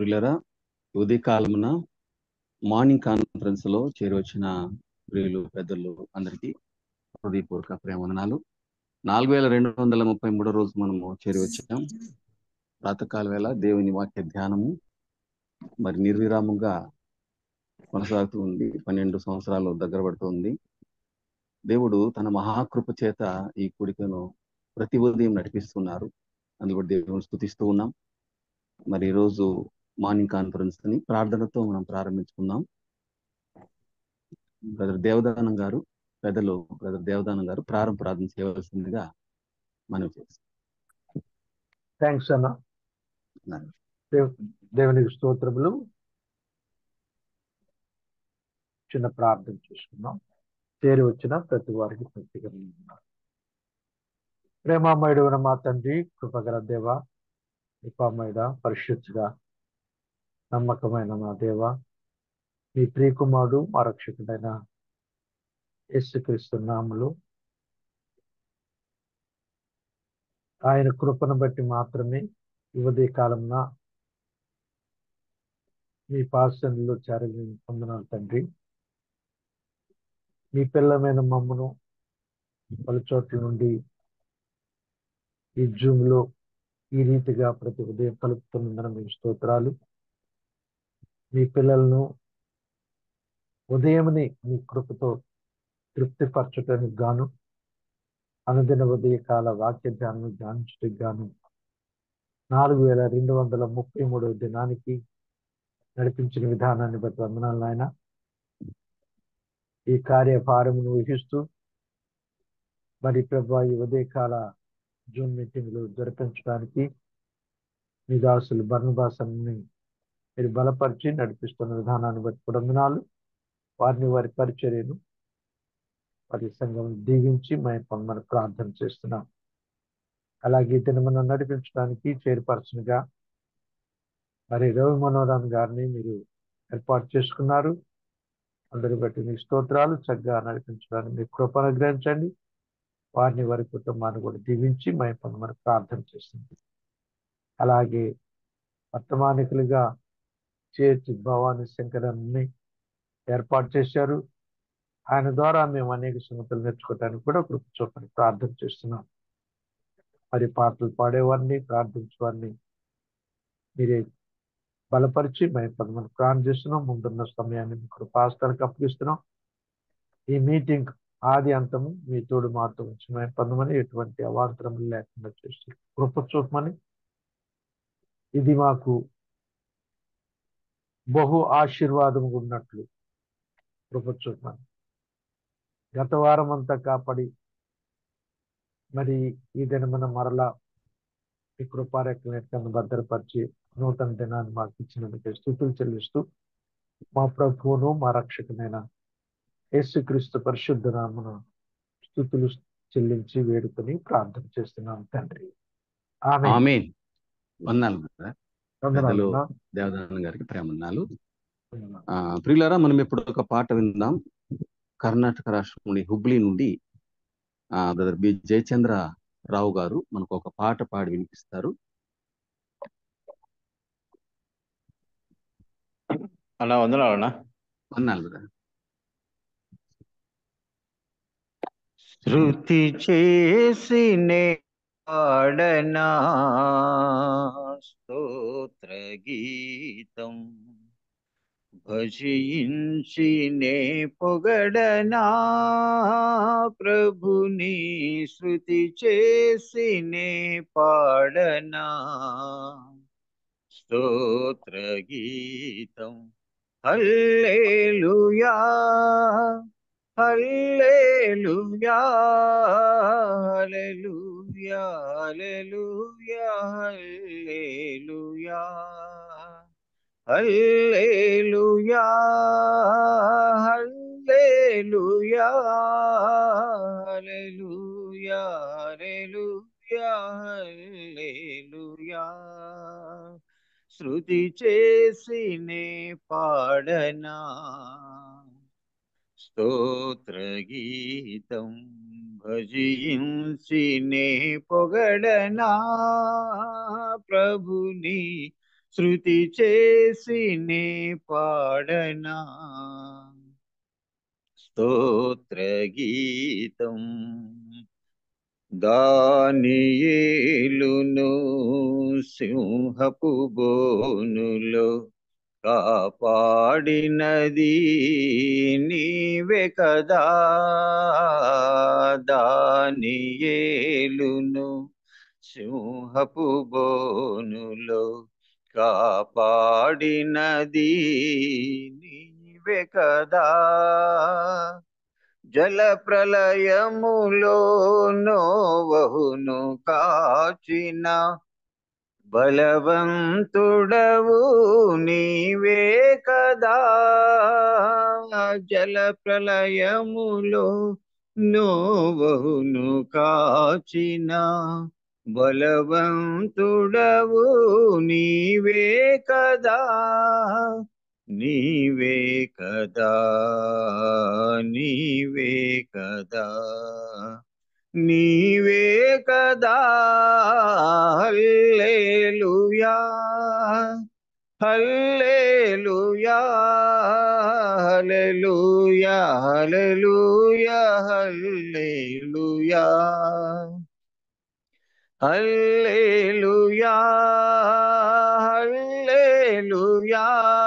ప్రియులరా ఉదయకాలమున morning conference లో చేరవచ్చిన ప్రియులు పెద్దలు అందరికీ హృదయపూర్వక ప్రేమనాలు నాలుగు వేల రెండు వందల ముప్పై మూడో రోజు మనము చేరి వచ్చాం ప్రాతకాల వేళ దేవుని వాక్య ధ్యానము మరి నిర్విరామంగా కొనసాగుతూ ఉంది పన్నెండు సంవత్సరాలు దగ్గర పడుతుంది దేవుడు తన మహాకృప చేత ఈ కూడికను ప్రతి ఉదయం నడిపిస్తున్నారు అందుకు దేవుని స్థుతిస్తూ ఉన్నాం మరి ఈరోజు మార్నింగ్ కాన్ఫరెన్స్ ని ప్రార్థనతో మనం ప్రారంభించుకుందాం బ్రదర్ దేవదానం గారు పెద్దలు బ్రదర్ దేవదానం గారు ప్రారంభ ప్రార్థన చేయవలసిందిగా మనం చేస్తాం థ్యాంక్స్ అన్న దేవ్- దేవునికి స్తోత్రములు చిన్న ప్రార్థన చేసుకుందాం చేరి వచ్చిన ప్రతి వారికి ప్రత్యేకంగా ప్రేమామయుడు మా తండ్రి కృపగల దేవ కృపామయుడ పరిశుద్ధుడా నమ్మకమైన మా దేవ మీ ప్రియకుమారుడు మా రక్షకుడైన యేసుక్రీస్తు నామములో ఆయన కృపను బట్టి మాత్రమే యువదీ కాలంన మీ పాసనలో చేరని పొందనాలు తండ్రి మీ పిల్లమైన మమ్మను పలు చోట్ల నుండి ఈ జూమ్ లో ఈ రీతిగా ప్రతి ఉదయం కలుపుతున్నందున మీ స్తోత్రాలు మీ పిల్లలను ఉదయముని మీ కృపతో తృప్తిపరచటానికి గాను అనుదిన ఉదయ కాల వాక్య ధ్యానం ధ్యానించడానికి గాను నాలుగు వేల రెండు వందల ముప్పై మూడవ దినానికి నడిపించిన విధానాన్ని బట్టి వందనాలు నాయన ఈ కార్యభారమును వహిస్తూ మరి ప్రభా ఈ ఉదయకాల జూన్ మీటింగ్లు జరిపించడానికి మీ దాసులు బర్ణబాసన్ని మీరు బలపరిచి నడిపిస్తున్న విధానాన్ని బట్టి కూడా వందనాలు వారిని వారి పరిచర్యను వారి సంఘం దీవించి మేము పొందమని ప్రార్థన చేస్తున్నాం అలాగే ఇతను మనం నడిపించడానికి చైర్పర్సన్గా మరి రవి మనోహరన్ గారిని మీరు ఏర్పాటు చేసుకున్నారు అందరి బట్టి మీ స్తోత్రాలు చక్కగా నడిపించడానికి మీ కృప అనుగ్రహించండి వారిని వారి కుటుంబాన్ని కూడా దీవించి మేము పొందమని ప్రార్థన చేస్తుంది అలాగే వర్తమానికులుగా చేర్చి భవాని శంకరాన్ని ఏర్పాటు చేశారు ఆయన ద్వారా మేము అనేక సంగతులు నేర్చుకోవడానికి కూడా కృప చూపని ప్రార్థన చేస్తున్నాం మరి పాటలు పాడేవారిని ప్రార్థించేవారిని మీరే బలపరిచి మేము పదమని ప్రార్థన చేస్తున్నాం ముందున్న సమయాన్ని మీ కృపాస్తాలకు అప్పగిస్తున్నాం ఈ మీటింగ్ ఆది అంతము మీ తోడు మాతో ఉంచి మేము పొందమని ఎటువంటి అవాంతరములు లేకుండా చేస్తూ కృప చూపమని ఇది మాకు బహు ఆశీర్వాదం ఉన్నట్లు కృప చూపమని గత వారం అంతా కాపాడి మరి ఈ దినమున మరలా ఈ కృపారేఖలను భద్రపరిచి నూతన దినాన్ని మాకు ఇచ్చినందుకు స్థుతులు చెల్లిస్తూ మా ప్రభువును మా రక్షకునైన యేసుక్రీస్తు పరిశుద్ధ నామను స్థుతులు చెల్లించి వేడుకొని ప్రార్థన చేస్తున్నాం తండ్రి ఆమె ఆమె వందనాలు బ్రదర్ పెద్దలు దేవదానం గారికి ప్రేమన్నాలు ఆ ప్రియులారా మనం ఇప్పుడు ఒక పాట విందాం కర్ణాటక రాష్ట్రం నుండి హుబ్లీ నుండి ఆ బ్రదర్ బి జయచంద్ర రావు గారు మనకు ఒక పాట పాడి వినిపిస్తారు అన్నా వందనాలు అన్నా వందనాలు బ్రదర్ శృతి చేసి నే పాడనా స్తోత్ర గీతం భజించి నే పొగడనా ప్రభుని శృతి చేసి నే పాడనా స్తోత్ర గీతం హల్లేలుయా హల్లేలుయా హల్లెలూయా హల్లెలూయా హల్లెలూయా హల్లెలూయా హల్లెలూయా హల్లెలూయా హల్లెలూయా శృతి చేసి నే పాడనా స్తోత్ర గీతం భజించి నే పొగడనా ప్రభుని శృతి చేసి నే పాడనా స్తోత్ర గీతం దానియేలును సింహపు బోనులో కాపాడినది నీవే కదా దానియేలును సింహపు బోనులో కాపాడినది నీవే కదా జల ప్రళయములో నోవహును కాచిన బలవంతుడవు నీవే కదా జల ప్రళయములో నోవహును కాచిన బలవంతుడవు నీవే కదా నీవే కదా నీవే కదా నీవే కదా హల్లెలూయా హల్లెలూయా హల్లెలూయా హల్లెలూయా హల్లెలూయా హల్లెలూయా హల్లెలూయా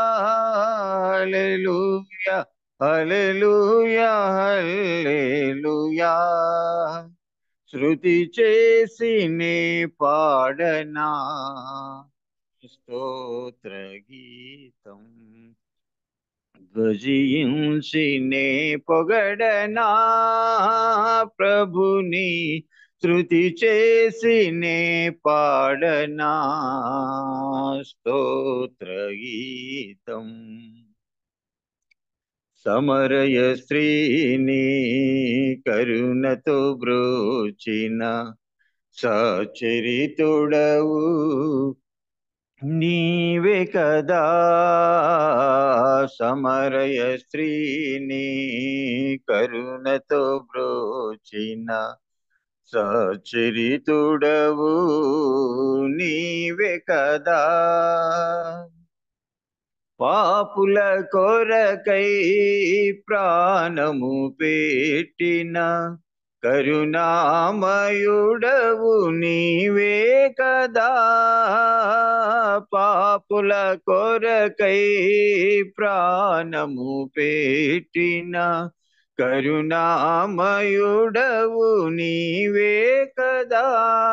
హల్లెలూయా హల్లెలూయా హల్లెలూయా శృతి చేసి నే పాడనా స్తోత్ర గీతం ధ్వజించి నే పొగడనా ప్రభుని శృతి చేసి నే పాడనా స్తోత్ర గీతం సమరయ స్త్రీని కరుణతో బ్రోచిన సచరితుడవు నీవే కదా సమరయ స్త్రీని కరుణతో బ్రోచిన సచరితుడవు నీవే కదా పాపుల కొరకై ప్రాణము పెట్టిన కరుణామయుడవు నీవే కదా పాపుల కొరకై ప్రాణము పెట్టిన కరుణామయుడవు నీవే కదా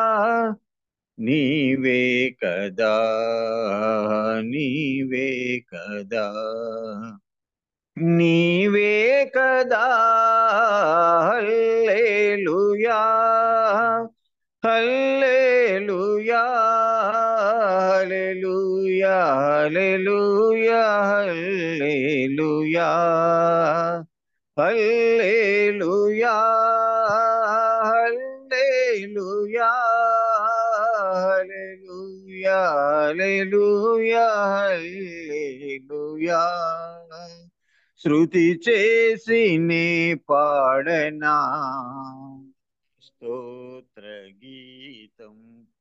నీవే కదా నీవే కదా నీవే కదా హల్లెలూయా హల్లెలూయా హల్లెలూయా హల్లెలూయా హల్లెలూయా హల్లెలూయా హల్లెలూయా హల్లెలూయా హల్లెలూయా హల్లెలూయా శృతి చేసి నే పాడనా స్తోత్ర గీతం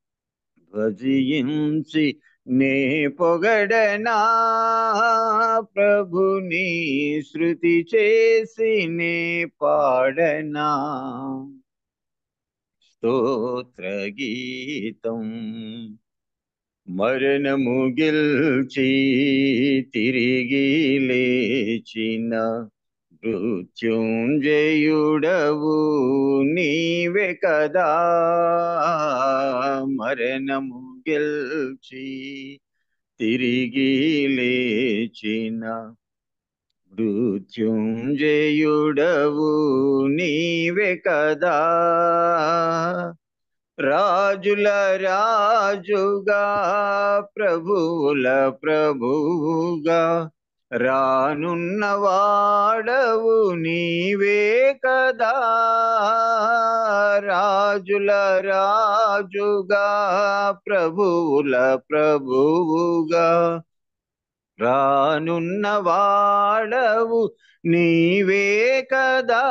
భజించి నే పొగడనా ప్రభుని శృతి చేసి నే పాడనా స్తోత్ర గీతం మరణము గెల్చి తిరిగి లేచిన మృత్యుంజయుడవు నీవే కదా మరణము గెల్చి తిరిగి లేచిన మృత్యుంజయుడవు నీవే కదా రాజుల రాజుగా ప్రభువుల ప్రభువుగా రానున్న వాడవు నీవే కదా రాజుల రాజుగా ప్రభువుల ప్రభువుగా రానున్న వాడవు నీవే కదా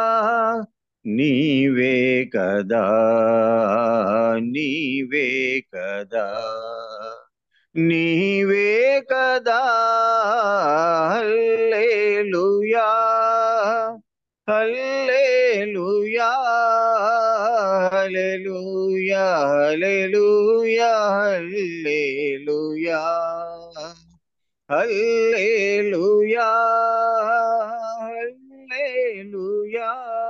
నీవే కదా నీవే కదా నీవే కదా హల్లెలూయా హల్లెలూయా హల్లెలూయా హల్లెలూయా హల్లెలూయా హల్లెలూయా హల్లెలూయా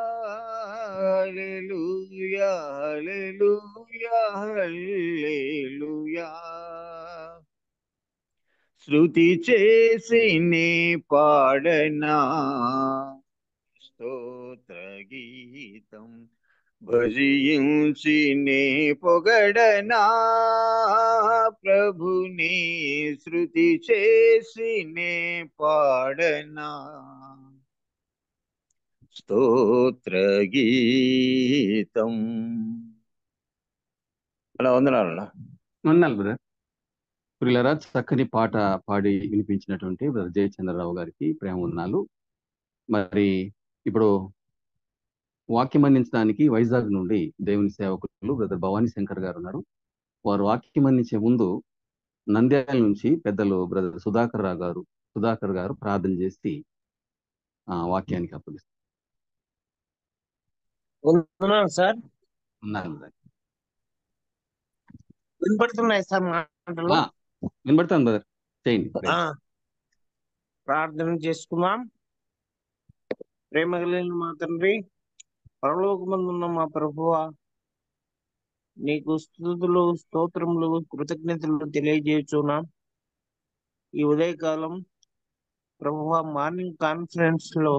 హల్లెలూయా హల్లెలూయా హల్లెలూయా శృతి చేసి నీ పాడనా స్తోత్ర గీతం భజించి నే పొగడనా ప్రభుని శృతి చేసి నే పాడనా స్తోత్ర గీతం అలా వందనాలన్నా వందనాలు బ్రదర్ ప్రియులరా చక్కని పాట పాడి వినిపించినటువంటి బ్రదర్ జయచంద్రరావు గారికి ప్రేమ వందనాలు మరి ఇప్పుడు వాక్యం అందించడానికి వైజాగ్ నుండి దేవుని సేవకులు బ్రదర్ భవానీ శంకర్ గారు ఉన్నారు వారు వాక్యం అందించే ముందు నంద్యాల నుంచి పెద్దలు బ్రదర్ సుధాకర్ రావు గారు సుధాకర్ గారు ప్రార్థన చేసి ఆ వాక్యానికి అప్పగిస్తారు వందనాలు సార్ ఉన్నారు బ్రదర్. వినపడుతున్నాయి సార్ మాటలు ఆ, వినబడతాను బ్రదర్ చేయండి ఆ, ప్రార్థన చేసుకుందాం ప్రేమ కలిగిన మా తండ్రి పరలోకమందున్న మా ప్రభువ నీకు స్థుతులు స్తోత్రములు కృతజ్ఞతలు తెలియజేస్తున్నాం ఈ ఉదయకాలం ప్రభువ మార్నింగ్ కాన్ఫరెన్స్ లో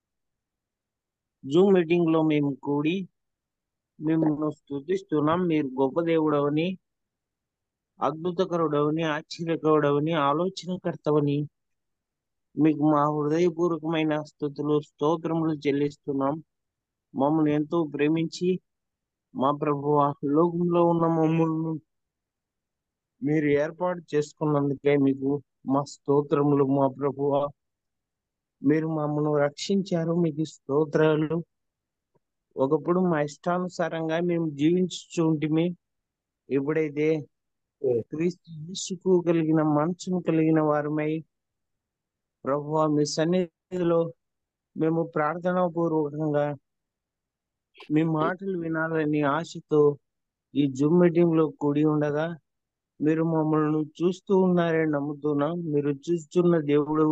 జూమ్ మీటింగ్ లో మేము కూడి మిమ్మల్ని స్థుతిస్తున్నాం మీరు గొప్ప దేవుడవని అద్భుతకరుడవని ఆశ్చర్యకరుడవని ఆలోచనకర్తవని మీకు మా హృదయపూర్వకమైన స్థుతులు స్తోత్రములు చెల్లిస్తున్నాం మమ్మల్ని ఎంతో ప్రేమించి మా ప్రభు లోకంలో ఉన్న మమ్మల్ని మీరు ఏర్పాటు చేసుకున్నందుకే మీకు మా స్తోత్రములు మా ప్రభువ మీరు మమ్మల్ని రక్షించారు మీకు స్తోత్రాలు ఒకప్పుడు మా ఇష్టానుసారంగా మేము జీవించుచుంటిమి ఎప్పుడైతే క్రీస్తు యేసుకు కలిగిన మనసును కలిగిన వారమై ప్రభు మీ సన్నిధిలో మేము ప్రార్థనా పూర్వకంగా మీ మాటలు వినాలని ఆశతో ఈ జూమ్ మీటింగ్ లో కూడి ఉండగా మీరు మమ్మల్ని చూస్తూ ఉన్నారని నమ్ముతున్నాం మీరు చూస్తున్న దేవుడు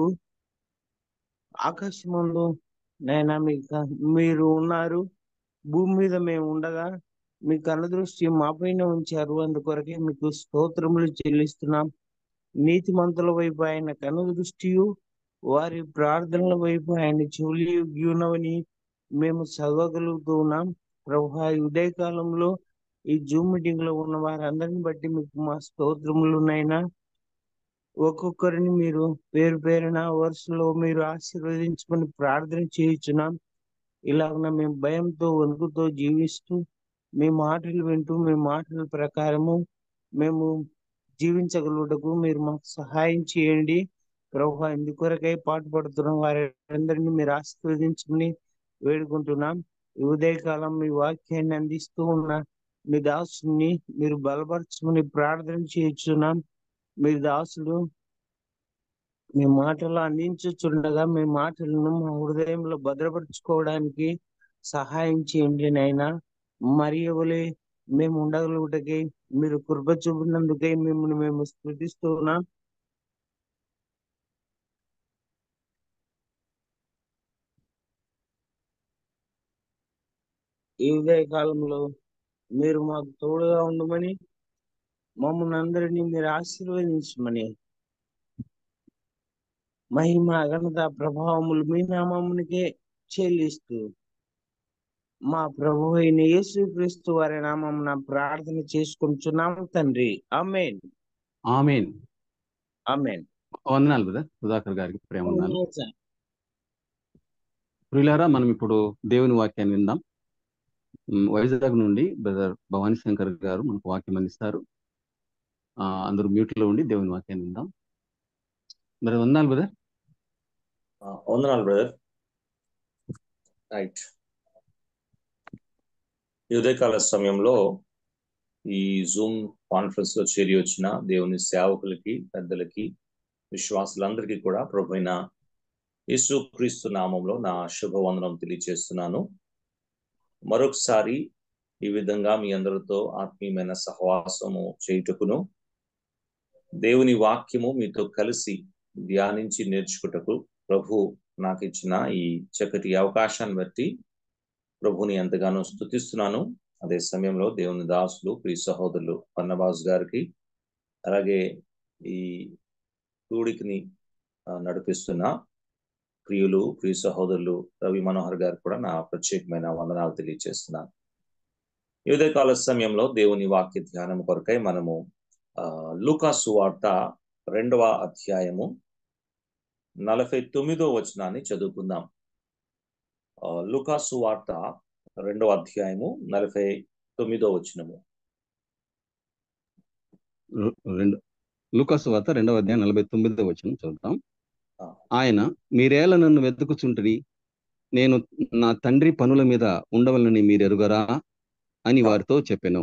ఆకాశమందు నైనా మీకు మీరు ఉన్నారు భూమి మీద మేము ఉండగా మీ కనుదృష్టి మా పైన ఉంచారు అందుకొరకే మీకు స్తోత్రములు చెల్లిస్తున్నాం నీతిమంతుల వైపు ఆయన కనుదృష్టియు వారి ప్రార్థనల వైపు ఆయన చెవులియునవని మేము చదవగలుగుతూ ఉన్నాం ప్రభు ఈ ఉదయకాలంలో ఈ జూమ్ మీటింగ్ లో ఉన్న వారందరిని బట్టి మీకు మా స్తోత్రములు నైనా ఒక్కొక్కరిని మీరు పేరు పేరున వరుసలో మీరు ఆశీర్వదించుకొని ప్రార్థన చేయించున్నాం ఇలాగ మేము భయంతో వణుకుతో జీవిస్తూ మీ మాటలు వింటూ మీ మాటల ప్రకారము మేము జీవించగలుగుటకు మీరు మాకు సహాయం చేయండి ప్రభు ఇందుకొరకై పాటుపడుతున్న వారందరినీ మీరు ఆశీర్వదించమని వేడుకుంటున్నాం ఈ ఉదయకాలం మీ వాక్యాన్ని అందిస్తూ ఉన్న మీ దాసుని మీరు బలపరచమని ప్రార్థన చేయించున్నాం మీ దాసుడు మీ మాటలు అందించుచుండగా మీ మాటలను మా హృదయంలో భద్రపరచుకోవడానికి సహాయం చేయండి నైనా మరి ఎవలే మేము ఉండగలుగుటకై మీరు కృప చూపినందుకై మిమ్మల్ని మేము స్థుతిస్తున్నాం ఈ ఉదయ కాలంలో మీరు మాకు తోడుగా ఉండమని మమ్మల్ని అందరినీ మీరు ఆశీర్వదించమని మహిమ ఘనత ప్రభావములు మీ నామమునికే చెల్లిస్తూ మా ప్రభు అయిన యేసుక్రీస్తు వారి నామమున ప్రార్థన చేసుకుంటున్నాము తండ్రి అమేన్ ఆమెన్ అమేన్ వందనాలు బ్రదర్ సుధాకర్ గారికి ప్రేమ వందనాలు ప్రియులారా మనం ఇప్పుడు దేవుని వాక్యాన్ని విందాం ఉమ్, వైజాగ్ నుండి బ్రదర్ భవానీ శంకర్ గారు మనకు వాక్యం అందిస్తారు ఆ, అందరూ మ్యూట్ లో ఉండి దేవుని వాక్యాన్ని విందాం మరి వందనాలు బ్రదర్ ఆ, వందనాలు బ్రదర్ రైట్ ఈ ఉదయకాల సమయంలో ఈ జూమ్ కాన్ఫరెన్స్ లో చేరి వచ్చిన దేవుని సేవకులకి పెద్దలకి విశ్వాసులందరికీ కూడా ప్రభు అయిన యేసు క్రీస్తు నామంలో నా శుభవందనం తెలియజేస్తున్నాను మరొకసారి ఈ విధంగా మీ అందరితో ఆత్మీయమైన సహవాసము చేయుటకును దేవుని వాక్యము మీతో కలిసి ధ్యానించి నేర్చుకుటకు ప్రభు నాకు ఇచ్చిన ఈ చక్కటి అవకాశాన్ని బట్టి ప్రభుని ఎంతగానో స్థుతిస్తున్నాను అదే సమయంలో దేవుని దాసులు ప్రియ సహోదరులు పన్నబాస్ గారికి అలాగే ఈ కూడికిని నడిపిస్తున్న ప్రియులు ప్రియ సహోదరులు రవి మనోహర్ గారు కూడా నా ప్రత్యేకమైన వందనాలు తెలియజేస్తున్నాను ఈ ఉదయకాల సమయంలో దేవుని వాక్య ధ్యానం కొరకై మనము ఆ లూకాసు వార్త రెండవ అధ్యాయము నలభై తొమ్మిదో వచనాన్ని చదువుకుందాం లుకాసు వార్త రెండవ అధ్యాయము నలభై తొమ్మిదో వచనము రెండు లూకాసు వార్త రెండవ అధ్యాయం నలభై తొమ్మిదో వచనం చదువుతాం ఆయన మీరేలా నన్ను వెతుకుచుంటరి నేను నా తండ్రి పనుల మీద ఉండవలని మీరు ఎరుగరా అని వారితో చెప్పాను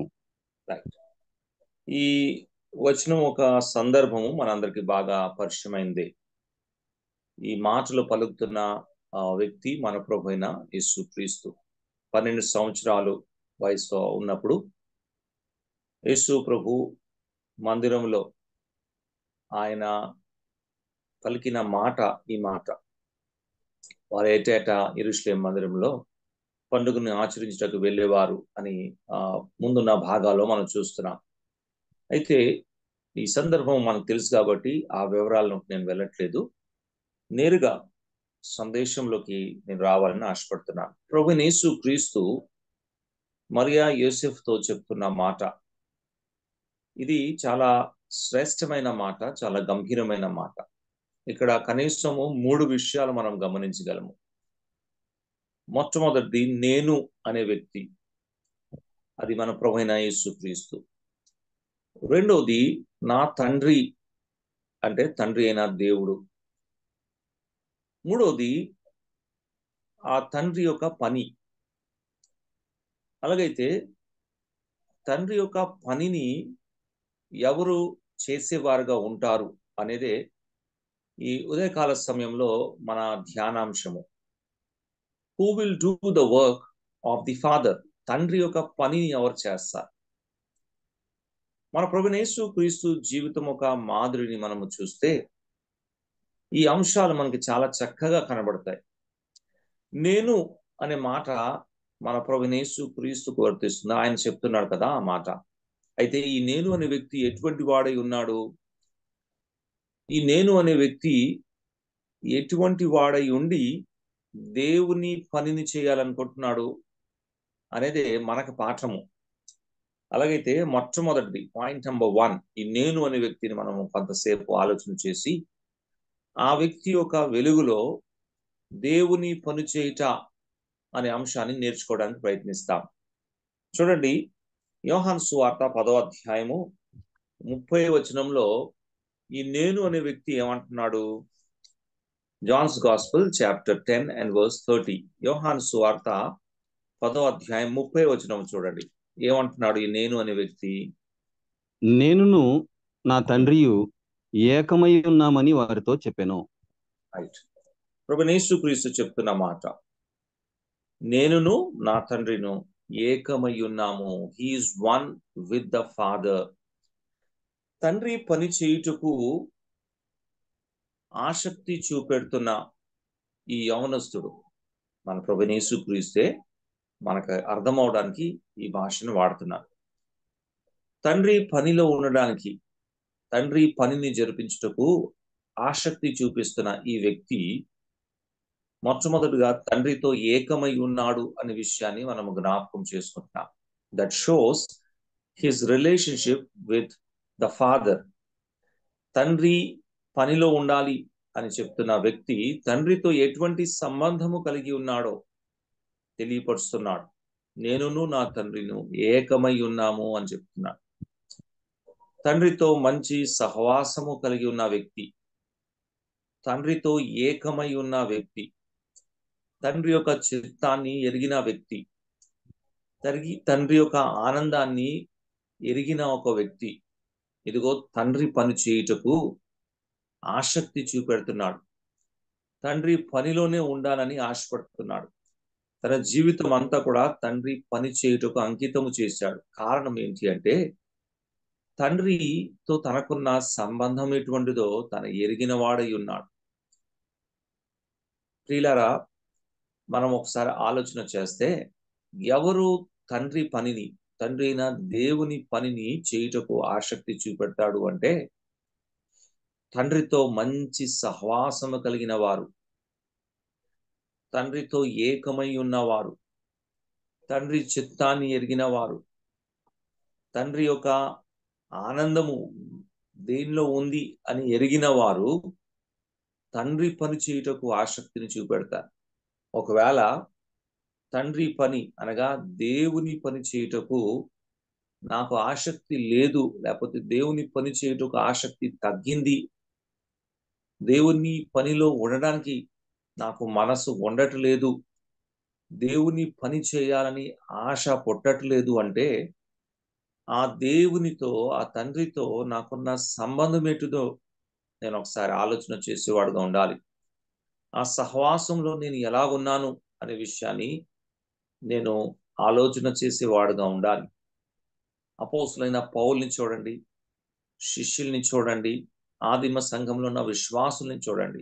ఈ వచనం ఒక సందర్భము మనందరికి బాగా పరిచయమైంది ఈ మాటలు పలుకుతున్న వ్యక్తి మన ప్రభు అయిన యేసు క్రీస్తు పన్నెండు సంవత్సరాలు వయసు ఉన్నప్పుడు యేసు ప్రభు మందిరంలో ఆయన పలికిన మాట ఈ మాట వారు ఏటేటా ఇరుషులేం మందిరంలో పండుగను ఆచరించటకు వెళ్ళేవారు అని ఆ ముందున్న భాగాల్లో మనం చూస్తున్నాం అయితే ఈ సందర్భం మనకు తెలుసు కాబట్టి ఆ వివరాలను నేను వెళ్ళట్లేదు నేరుగా సందేశంలోకి నేను రావాలని ఆశపడుతున్నాను ప్రభు నేసు క్రీస్తు మరియా యోసెఫ్తో చెప్తున్న మాట ఇది చాలా శ్రేష్టమైన మాట చాలా గంభీరమైన మాట ఇక్కడ కనీసము మూడు విషయాలు మనం గమనించగలము మొట్టమొదటిది నేను అనే వ్యక్తి అది మన ప్రభైన యేసు క్రీస్తు రెండవది నా తండ్రి అంటే తండ్రి అయిన దేవుడు మూడవది ఆ తండ్రి యొక్క పని అలాగైతే తండ్రి యొక్క పనిని ఎవరు చేసేవారుగా ఉంటారు అనేదే ఈ ఉదయకాల సమయంలో మన ధ్యానాంశము who will do the work of the father తండ్రి యొక్క పనిని ఎవరు చేస్తారు మన ప్రభునేసు క్రీస్తు జీవితం ఒక మాదిరిని మనము చూస్తే ఈ అంశాలు మనకి చాలా చక్కగా కనబడతాయి నేను అనే మాట మన ప్రభునేసు క్రీస్తుకు వర్తిస్తుంది ఆయన చెప్తున్నాడు కదా ఆ మాట అయితే ఈ నేను అనే వ్యక్తి ఎటువంటి వాడై ఉన్నాడు ఈ నేను అనే వ్యక్తి ఎటువంటి వాడై ఉండి దేవుని పనిని చేయాలనుకుంటున్నాడు అనేది మనకు పాఠము అలాగైతే మొట్టమొదటిది పాయింట్ నెంబర్ వన్ ఈ నేను అనే వ్యక్తిని మనము కొంతసేపు ఆలోచన చేసి ఆ వ్యక్తి యొక్క వెలుగులో దేవుని పని చేయుట అనే అంశాన్ని నేర్చుకోవడానికి ప్రయత్నిస్తాం చూడండి యోహాన్ సువార్త పదో అధ్యాయము ముప్పై వచనంలో ఈ నేను అనే వ్యక్తి ఏమంటున్నాడు John's gospel chapter ten and verse thirty Yohan సువార్త పదో అధ్యాయం ముప్పై వచనం చూడండి ఏమంటున్నాడు ఈ నేను అనే వ్యక్తి నేనును నా తండ్రియు ఏకమై ఉన్నామని వారితో చెప్పాను రైట్ ప్రభునేసు క్రీస్తు చెప్తున్న మాట నేనును నా తండ్రిను ఏకమై ఉన్నాము he is one with the father తండ్రి పని చేయుటకు ఆసక్తి చూపెడుతున్న ఈ యవనస్తుడు మన ప్రభునేసు క్రీస్తే మనకు అర్థం అవడానికి ఈ భాషను వాడుతున్నారు తండ్రి పనిలో ఉండడానికి తండ్రి పనిని జరిపించుటకు ఆసక్తి చూపిస్తున్న ఈ వ్యక్తి మొట్టమొదటిగా తండ్రితో ఏకమై ఉన్నాడు అనే విషయాన్ని మనం జ్ఞాపకం చేసుకుంటున్నాం that shows his relationship with the father తండ్రి పనిలో ఉండాలి అని చెప్తున్న వ్యక్తి తండ్రితో ఎటువంటి సంబంధము కలిగి ఉన్నాడో తెలియపరుస్తున్నాడు నేనును నా తండ్రిను ఏకమై ఉన్నాము అని చెప్తున్నాడు తండ్రితో మంచి సహవాసము కలిగి ఉన్న వ్యక్తి తండ్రితో ఏకమై ఉన్న వ్యక్తి తండ్రి యొక్క చిత్తాన్ని ఎరిగిన వ్యక్తి తరిగి తండ్రి యొక్క ఆనందాన్ని ఎరిగిన ఒక వ్యక్తి ఇదిగో తండ్రి పని చేయుటకు ఆసక్తి చూపెడుతున్నాడు తండ్రి పనిలోనే ఉండాలని ఆశపడుతున్నాడు తన జీవితం అంతా కూడా తండ్రి పని చేయుటకు అంకితము చేశాడు కారణం ఏంటి అంటే తండ్రితో తనకున్న సంబంధం ఎటువంటిదో తన ఎరిగిన వాడై ఉన్నాడు ప్రియులారా మనం ఒకసారి ఆలోచన చేస్తే ఎవరు తండ్రి పనిని తండ్రి అయిన దేవుని పనిని చేయుటకు ఆసక్తి చూపెడతాడు అంటే తండ్రితో మంచి సహవాసము కలిగిన వారు తండ్రితో ఏకమై ఉన్నవారు తండ్రి చిత్తాన్ని ఎరిగిన వారు తండ్రి యొక్క ఆనందము దేనిలో ఉంది అని ఎరిగిన వారు తండ్రి పని చేయుటకు ఆసక్తిని చూపెడతారు ఒకవేళ తండ్రి పని అనగా దేవుని పని చేయుటకు నాకు ఆసక్తి లేదు లేకపోతే దేవుని పని చేయుటకు ఆసక్తి తగ్గింది దేవుని పనిలో ఉండడానికి నాకు మనసు ఉండట్లేదు దేవుని పని చేయాలని ఆశ పుట్టట్లేదు అంటే ఆ దేవునితో ఆ తండ్రితో నాకున్న సంబంధం ఏంటిదో నేను ఒకసారి ఆలోచన చేసేవాడుగా ఉండాలి ఆ సహవాసంలో నేను ఎలా ఉన్నాను అనే విషయాన్ని నేను ఆలోచన చేసేవాడుగా ఉండాలి అపోసులైన పౌల్ని చూడండి శిష్యుల్ని చూడండి ఆదిమ సంఘంలో ఉన్న విశ్వాసుల్ని చూడండి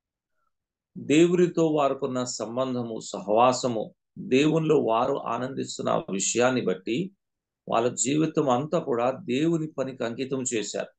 దేవునితో వారుకున్న సంబంధము సహవాసము దేవునిలో వారు ఆనందిస్తున్న విషయాన్ని బట్టి వాళ్ళ జీవితం అంతా కూడా దేవుని పనికి అంకితం చేశారు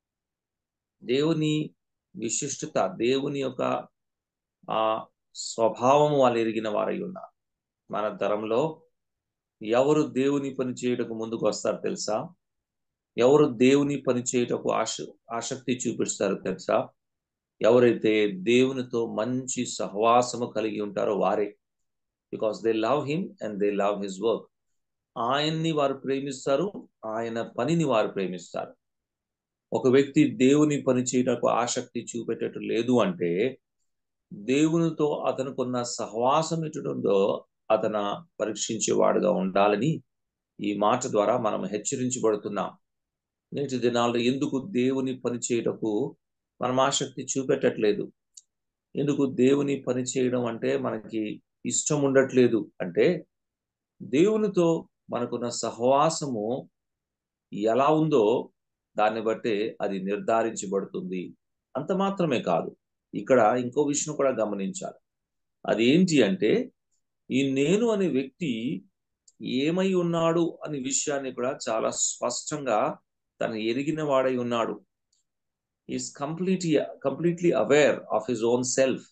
దేవుని విశిష్టత దేవుని యొక్క ఆ స్వభావం వాళ్ళు ఎరిగిన వారై ఉన్నారు మన తరంలో ఎవరు దేవుని పని చేయటకు ముందుకు వస్తారు తెలుసా ఎవరు దేవుని పని చేయటకు ఆశ ఆసక్తి చూపిస్తారు తెలుసా ఎవరైతే దేవునితో మంచి సహవాసము కలిగి ఉంటారో వారే because they love him and they love his work ఆయన్ని వారు ప్రేమిస్తారు ఆయన పనిని వారు ప్రేమిస్తారు ఒక వ్యక్తి దేవుని పని చేయటకు ఆసక్తి చూపెట్టేట్టు లేదు అంటే దేవునితో అతనుకున్న సహవాసం ఎటుందో అతను పరీక్షించేవాడుగా ఉండాలని ఈ మాట ద్వారా మనం హెచ్చరించబడుతున్నాం నేటి దినాల్లో ఎందుకు దేవుని పని చేయటకు మనం ఆసక్తి చూపెట్టట్లేదు ఎందుకు దేవుని పని చేయడం అంటే మనకి ఇష్టం ఉండట్లేదు అంటే దేవునితో మనకున్న సహవాసము ఎలా ఉందో దాన్ని బట్టే అది నిర్ధారించబడుతుంది అంత మాత్రమే కాదు ఇక్కడ ఇంకో విషయం కూడా గమనించాలి అది ఏంటి అంటే ఈ నేను అనే వ్యక్తి ఏమై ఉన్నాడు అనే విషయాన్ని కూడా చాలా స్పష్టంగా తను ఎరిగిన వాడై ఉన్నాడు is completely completely aware of his own self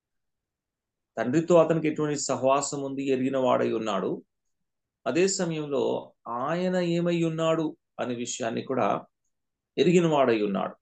తండ్రితో అతనికి ఎటువంటి సహవాసం ఉంది ఎరిగిన వాడై ఉన్నాడు అదే సమయంలో ఆయన ఏమై ఉన్నాడు అనే విషయాన్ని కూడా ఎరిగిన వాడై ఉన్నాడు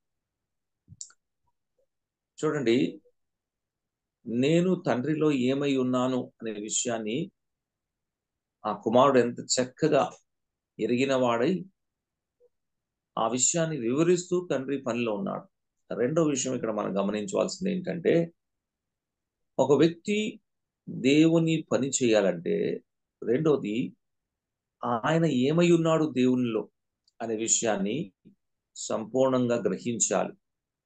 చూడండి నేను తండ్రిలో ఏమై ఉన్నాను అనే విషయాన్ని ఆ కుమారుడు ఎంత చక్కగా ఎరిగిన వాడై ఆ విషయాన్ని వివరిస్తూ తండ్రి పనిలో ఉన్నాడు రెండో విషయం ఇక్కడ మనం గమనించవలసింది ఏంటంటే ఒక వ్యక్తి దేవుని పని చేయాలంటే రెండోది ఆయన ఏమై ఉన్నాడు దేవునిలో అనే విషయాన్ని సంపూర్ణంగా గ్రహించాలి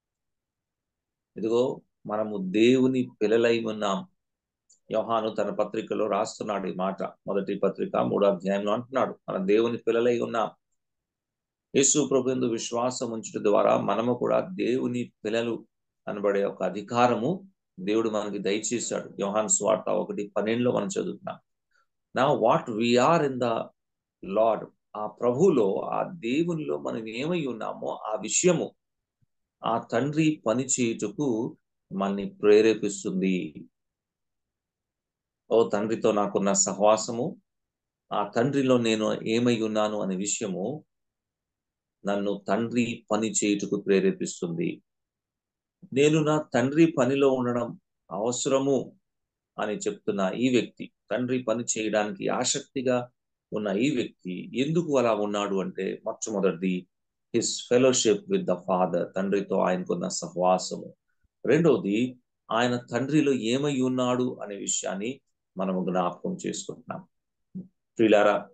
ఇదిగో మనము దేవుని పిల్లలై ఉన్నాం యోహాను తన పత్రికలో రాస్తున్నాడు ఈ మాట మొదటి పత్రిక మూడో అధ్యాయంలో అంటున్నాడు మన దేవుని పిల్లలై ఉన్నాం యేసు ప్రభుందు విశ్వాసం ఉంచడం ద్వారా మనము కూడా దేవుని పిల్లలు అనబడే ఒక అధికారము దేవుడు మనకి దయచేశాడు యోహాన్ స్వార్త ఒకటి పన్నెండులో మనం చదువుతున్నాం నా what we are in the Lord ఆ ప్రభులో ఆ దేవునిలో మనం ఏమై ఉన్నామో ఆ విషయము ఆ తండ్రి పని చేయుటకు మనని ప్రేరేపిస్తుంది ఓ తండ్రితో నాకున్న సహవాసము ఆ తండ్రిలో నేను ఏమై ఉన్నాను అనే విషయము నన్ను తండ్రి పని చేయుటకు ప్రేరేపిస్తుంది నేను నా తండ్రి పనిలో ఉండడం అవసరము అని చెప్తున్న ఈ వ్యక్తి తండ్రి పని చేయడానికి ఆసక్తిగా ఉన్న ఈ వ్యక్తి ఎందుకు అలా ఉన్నాడు అంటే మొట్టమొదటిది his fellowship with the father తండ్రితో ఆయనకున్న సహవాసము రెండవది ఆయన తండ్రిలో ఏమై ఉన్నాడు అనే విషయాన్ని మనము జ్ఞాపకం చేసుకుంటున్నాం ప్రిలారా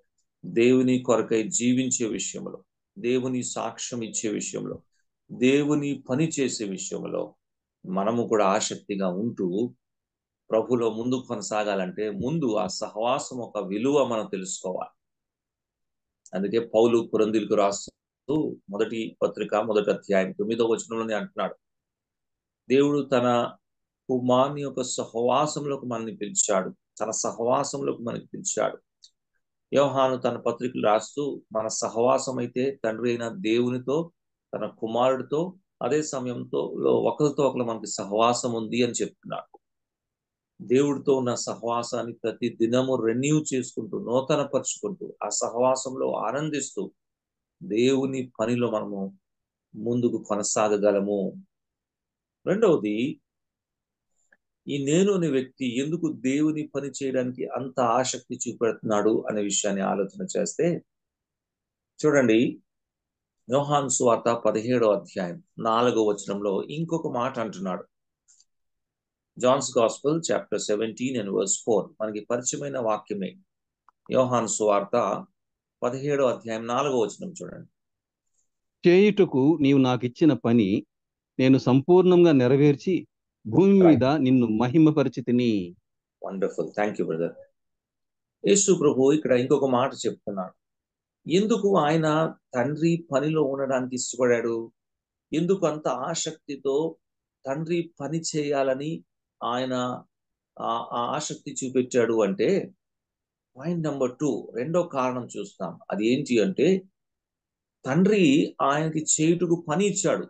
దేవుని కొరకై జీవించే విషయంలో దేవుని సాక్ష్యం ఇచ్చే విషయంలో దేవుని పని చేసే విషయంలో మనము కూడా ఆసక్తిగా ఉంటూ ప్రభులో ముందు కొనసాగాలంటే ముందు ఆ సహవాసం ఒక విలువ మనం తెలుసుకోవాలి అందుకే పౌలు కురందిలకు రాస్తూ మొదటి పత్రిక మొదటి అధ్యాయం తొమ్మిదో వచనంలోనే అంటున్నాడు దేవుడు తన కుమార్ని యొక్క సహవాసంలోకి మనల్ని పిలిచాడు తన సహవాసంలోకి మనకి పిలిచాడు యోహాను తన పత్రికలు రాస్తూ మన సహవాసం అయితే తండ్రి అయిన దేవునితో తన కుమారుడితో అదే సమయంతో ఒకరితో ఒకరు మనకి సహవాసం ఉంది అని చెప్తున్నాడు దేవుడితో ఉన్న సహవాసాన్ని ప్రతి దినము రెన్యూ చేసుకుంటూ నూతన పరుచుకుంటూ ఆ సహవాసంలో ఆనందిస్తూ దేవుని పనిలో మనము ముందుకు కొనసాగగలము రెండవది ఈ నేను అనే వ్యక్తి ఎందుకు దేవుని పని చేయడానికి అంత ఆసక్తి చూపెడుతున్నాడు అనే విషయాన్ని ఆలోచన చేస్తే చూడండి యోహాన్ సువార్త పదిహేడో అధ్యాయం నాలుగో వచనంలో ఇంకొక మాట అంటున్నాడు John's gospel chapter seventeen and verse four మనకి పరిచయమైన వాక్యమే యోహాన్ సువార్త పదిహేడో అధ్యాయం నాలుగో వచనం చూడండి చేయుటకు నీవు నాకు ఇచ్చిన పని నేను సంపూర్ణంగా నెరవేర్చి భూమి మీద నిన్ను మహిమపరిచితిని wonderful thank you brother Yesu ప్రభు ఇక్కడ ఇంకొక మాట చెప్తున్నాడు ఎందుకు ఆయన తండ్రి పనిలో ఉండడానికి ఇష్టపడాడు ఎందుకు అంత ఆసక్తితో తండ్రి పని చేయాలని ఆయన ఆ ఆసక్తి చూపెట్టాడు అంటే పాయింట్ నెంబర్ టూ రెండో కారణం చూస్తాం అది ఏంటి అంటే తండ్రి ఆయనకి చేయుటకు పని ఇచ్చాడు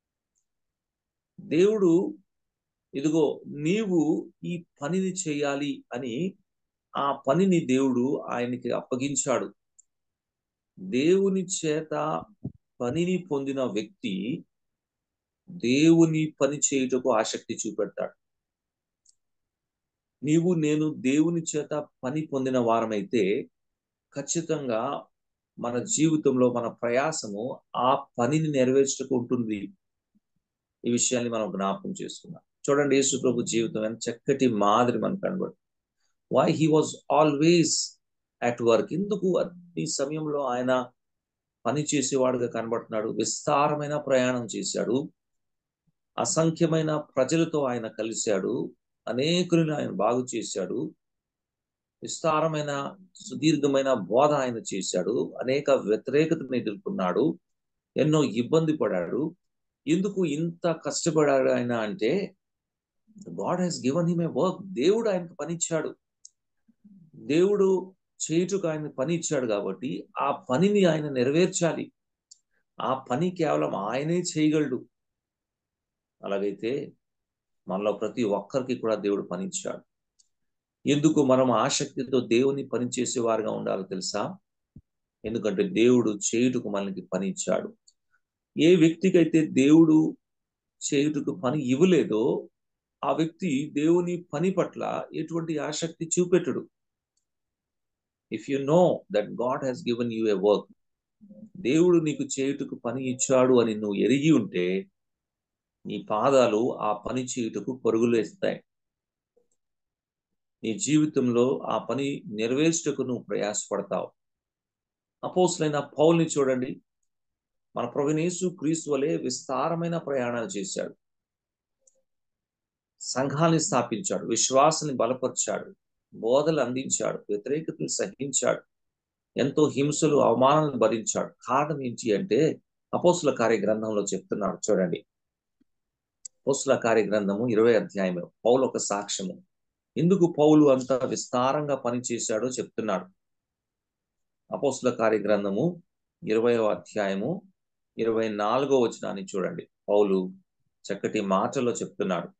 దేవుడు ఇదిగో నీవు ఈ పనిని చేయాలి అని ఆ పనిని దేవుడు ఆయనకి అప్పగించాడు దేవుని చేత పనిని పొందిన వ్యక్తి దేవుని పని చేయుటకు ఆసక్తి చూపెడతాడు నీవు నేను దేవుని చేత పని పొందిన వారమైతే ఖచ్చితంగా మన జీవితంలో మన ప్రయాసము ఆ పనిని నెరవేర్చుటకు ఉంటుంది ఈ విషయాన్ని మనం జ్ఞాపకం చేసుకున్నాం చూడండి యేసు ప్రభు జీవితం ఎంత చక్కటి మాదిరి మనకు కనబడు why he was always at work ఎందుకు అన్ని సమయంలో ఆయన పని చేసేవాడుగా కనబడుతున్నాడు విస్తారమైన ప్రయాణం చేశాడు అసంఖ్యమైన ప్రజలతో ఆయన కలిశాడు అనేకులను ఆయన బాగు చేశాడు విస్తారమైన సుదీర్ఘమైన బోధ ఆయన చేశాడు అనేక వ్యతిరేకతను ఎదుర్కొన్నాడు ఎన్నో ఇబ్బంది పడాడు ఎందుకు ఇంత కష్టపడాడు ఆయన అంటే God he's given him a work దేవుడు ఆయనకు పనిచ్చాడు దేవుడు చేయుటకు ఆయన పని ఇచ్చాడు కాబట్టి ఆ పనిని ఆయన నెరవేర్చాలి ఆ పని కేవలం ఆయనే చేయగలడు అలాగైతే మనలో ప్రతి ఒక్కరికి కూడా దేవుడు పని ఇచ్చాడు ఎందుకు మనం ఆసక్తితో దేవుని పని చేసేవారుగా ఉండాలో తెలుసా ఎందుకంటే దేవుడు చేయుటకు మనకి పని ఇచ్చాడు ఏ వ్యక్తికైతే దేవుడు చేయుటకు పని ఇవ్వలేదో ఆ వ్యక్తి దేవుని పని పట్ల ఎటువంటి ఆసక్తి చూపెట్టడు if you know that God has given you a work దేవుడు నీకు చేయుటకు పని ఇచ్చాడు అని నువ్వు ఎరిగి ఉంటే నీ పాదాలు ఆ పని చేయుటకు పరుగులు వేస్తాయి నీ జీవితంలో ఆ పని నెరవేర్చుటకు నువ్వు ప్రయాసపడతావు అపోసులైన పౌల్ని చూడండి మన ప్రవీణేశు క్రీస్తు వలె విస్తారమైన ప్రయాణాలు చేశాడు సంఘాన్ని స్థాపించాడు విశ్వాసాన్ని బలపరిచాడు బోధలు అందించాడు వ్యతిరేకతలు సహించాడు ఎంతో హింసలు అవమానాలను భరించాడు కారణం ఏంటి అంటే అపోసుల కార్య గ్రంథంలో చెప్తున్నాడు చూడండి అపోసుల కార్య గ్రంథము ఇరవై అధ్యాయం పౌలు ఒక సాక్ష్యము ఎందుకు పౌలు అంత విస్తారంగా పనిచేశాడో చెప్తున్నాడు అపోసుల కార్య గ్రంథము ఇరవయో అధ్యాయము ఇరవై నాలుగో వచనాన్ని చూడండి పౌలు చక్కటి మాటలో చెప్తున్నాడు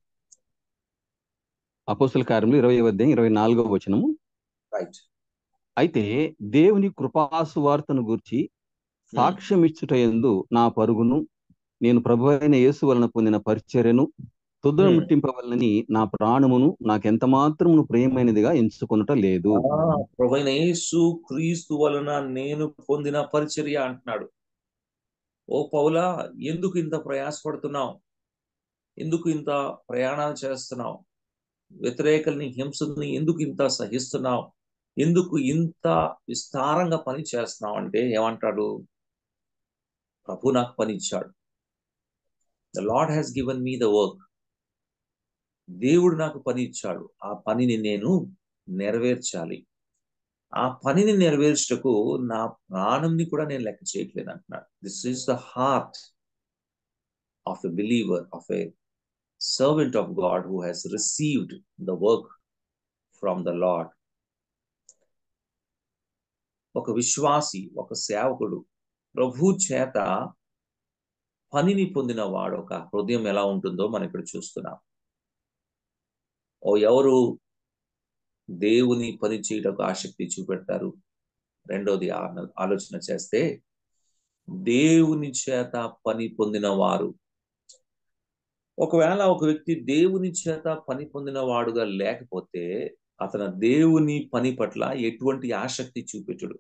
అపోస్తుల కార్యములు ఇరవై అధ్యాయం ఇరవై నాలుగో వచనము రైట్ అయితే దేవుని కృపాసు వార్తను గూర్చి సాక్ష్యం ఇచ్చుట ఎందు నా పరుగును నేను ప్రభు అయిన యేసు వలన పొందిన పరిచర్యను తుదర Hmm. ముట్టింపవలనని నా ప్రాణమును నాకెంత మాత్రమును ప్రియమైనదిగా ఎంచుకొనుట లేదు ప్రభైన యేసు క్రీస్తు వలన నేను పొందిన పరిచర్య అంటున్నాడు ఓ పౌలా ఎందుకు ఇంత ప్రయాసపడుతున్నావు ఎందుకు ఇంత ప్రయాణాలు చేస్తున్నావు వ్యతిరేకల్ని హింసల్ని ఎందుకు ఇంత సహిస్తున్నావు ఎందుకు ఇంత విస్తారంగా పని చేస్తున్నావు అంటే ఏమంటాడు ప్రభు నాకు పని ఇచ్చాడు the Lord has given me the work దేవుడు నాకు పని ఇచ్చాడు ఆ పనిని నేను నెరవేర్చాలి ఆ పనిని నెరవేర్చటకు నా ప్రాణంని కూడా నేను లెక్క చేయట్లేదు అంటున్నాడు this is the heart of a believer of a servant of God who has received the work from the Lord ఒక విశ్వాసి ఒక సేవకుడు ప్రభు చేత పనిని పొందిన వాడు ఒక హృదయం ఎలా ఉంటుందో మనం ఇక్కడ చూస్తున్నాం ఓ ఎవరు దేవుని పని చేయటకు ఆసక్తి చూపెడతారు రెండోది ఆ- ఆలోచన చేస్తే దేవుని చేత పని పొందిన వారు ఒకవేళ ఒక వ్యక్తి దేవుని చేత పని పొందిన వాడుగా లేకపోతే అతను దేవుని పని పట్ల ఎటువంటి ఆసక్తి చూపెట్టడు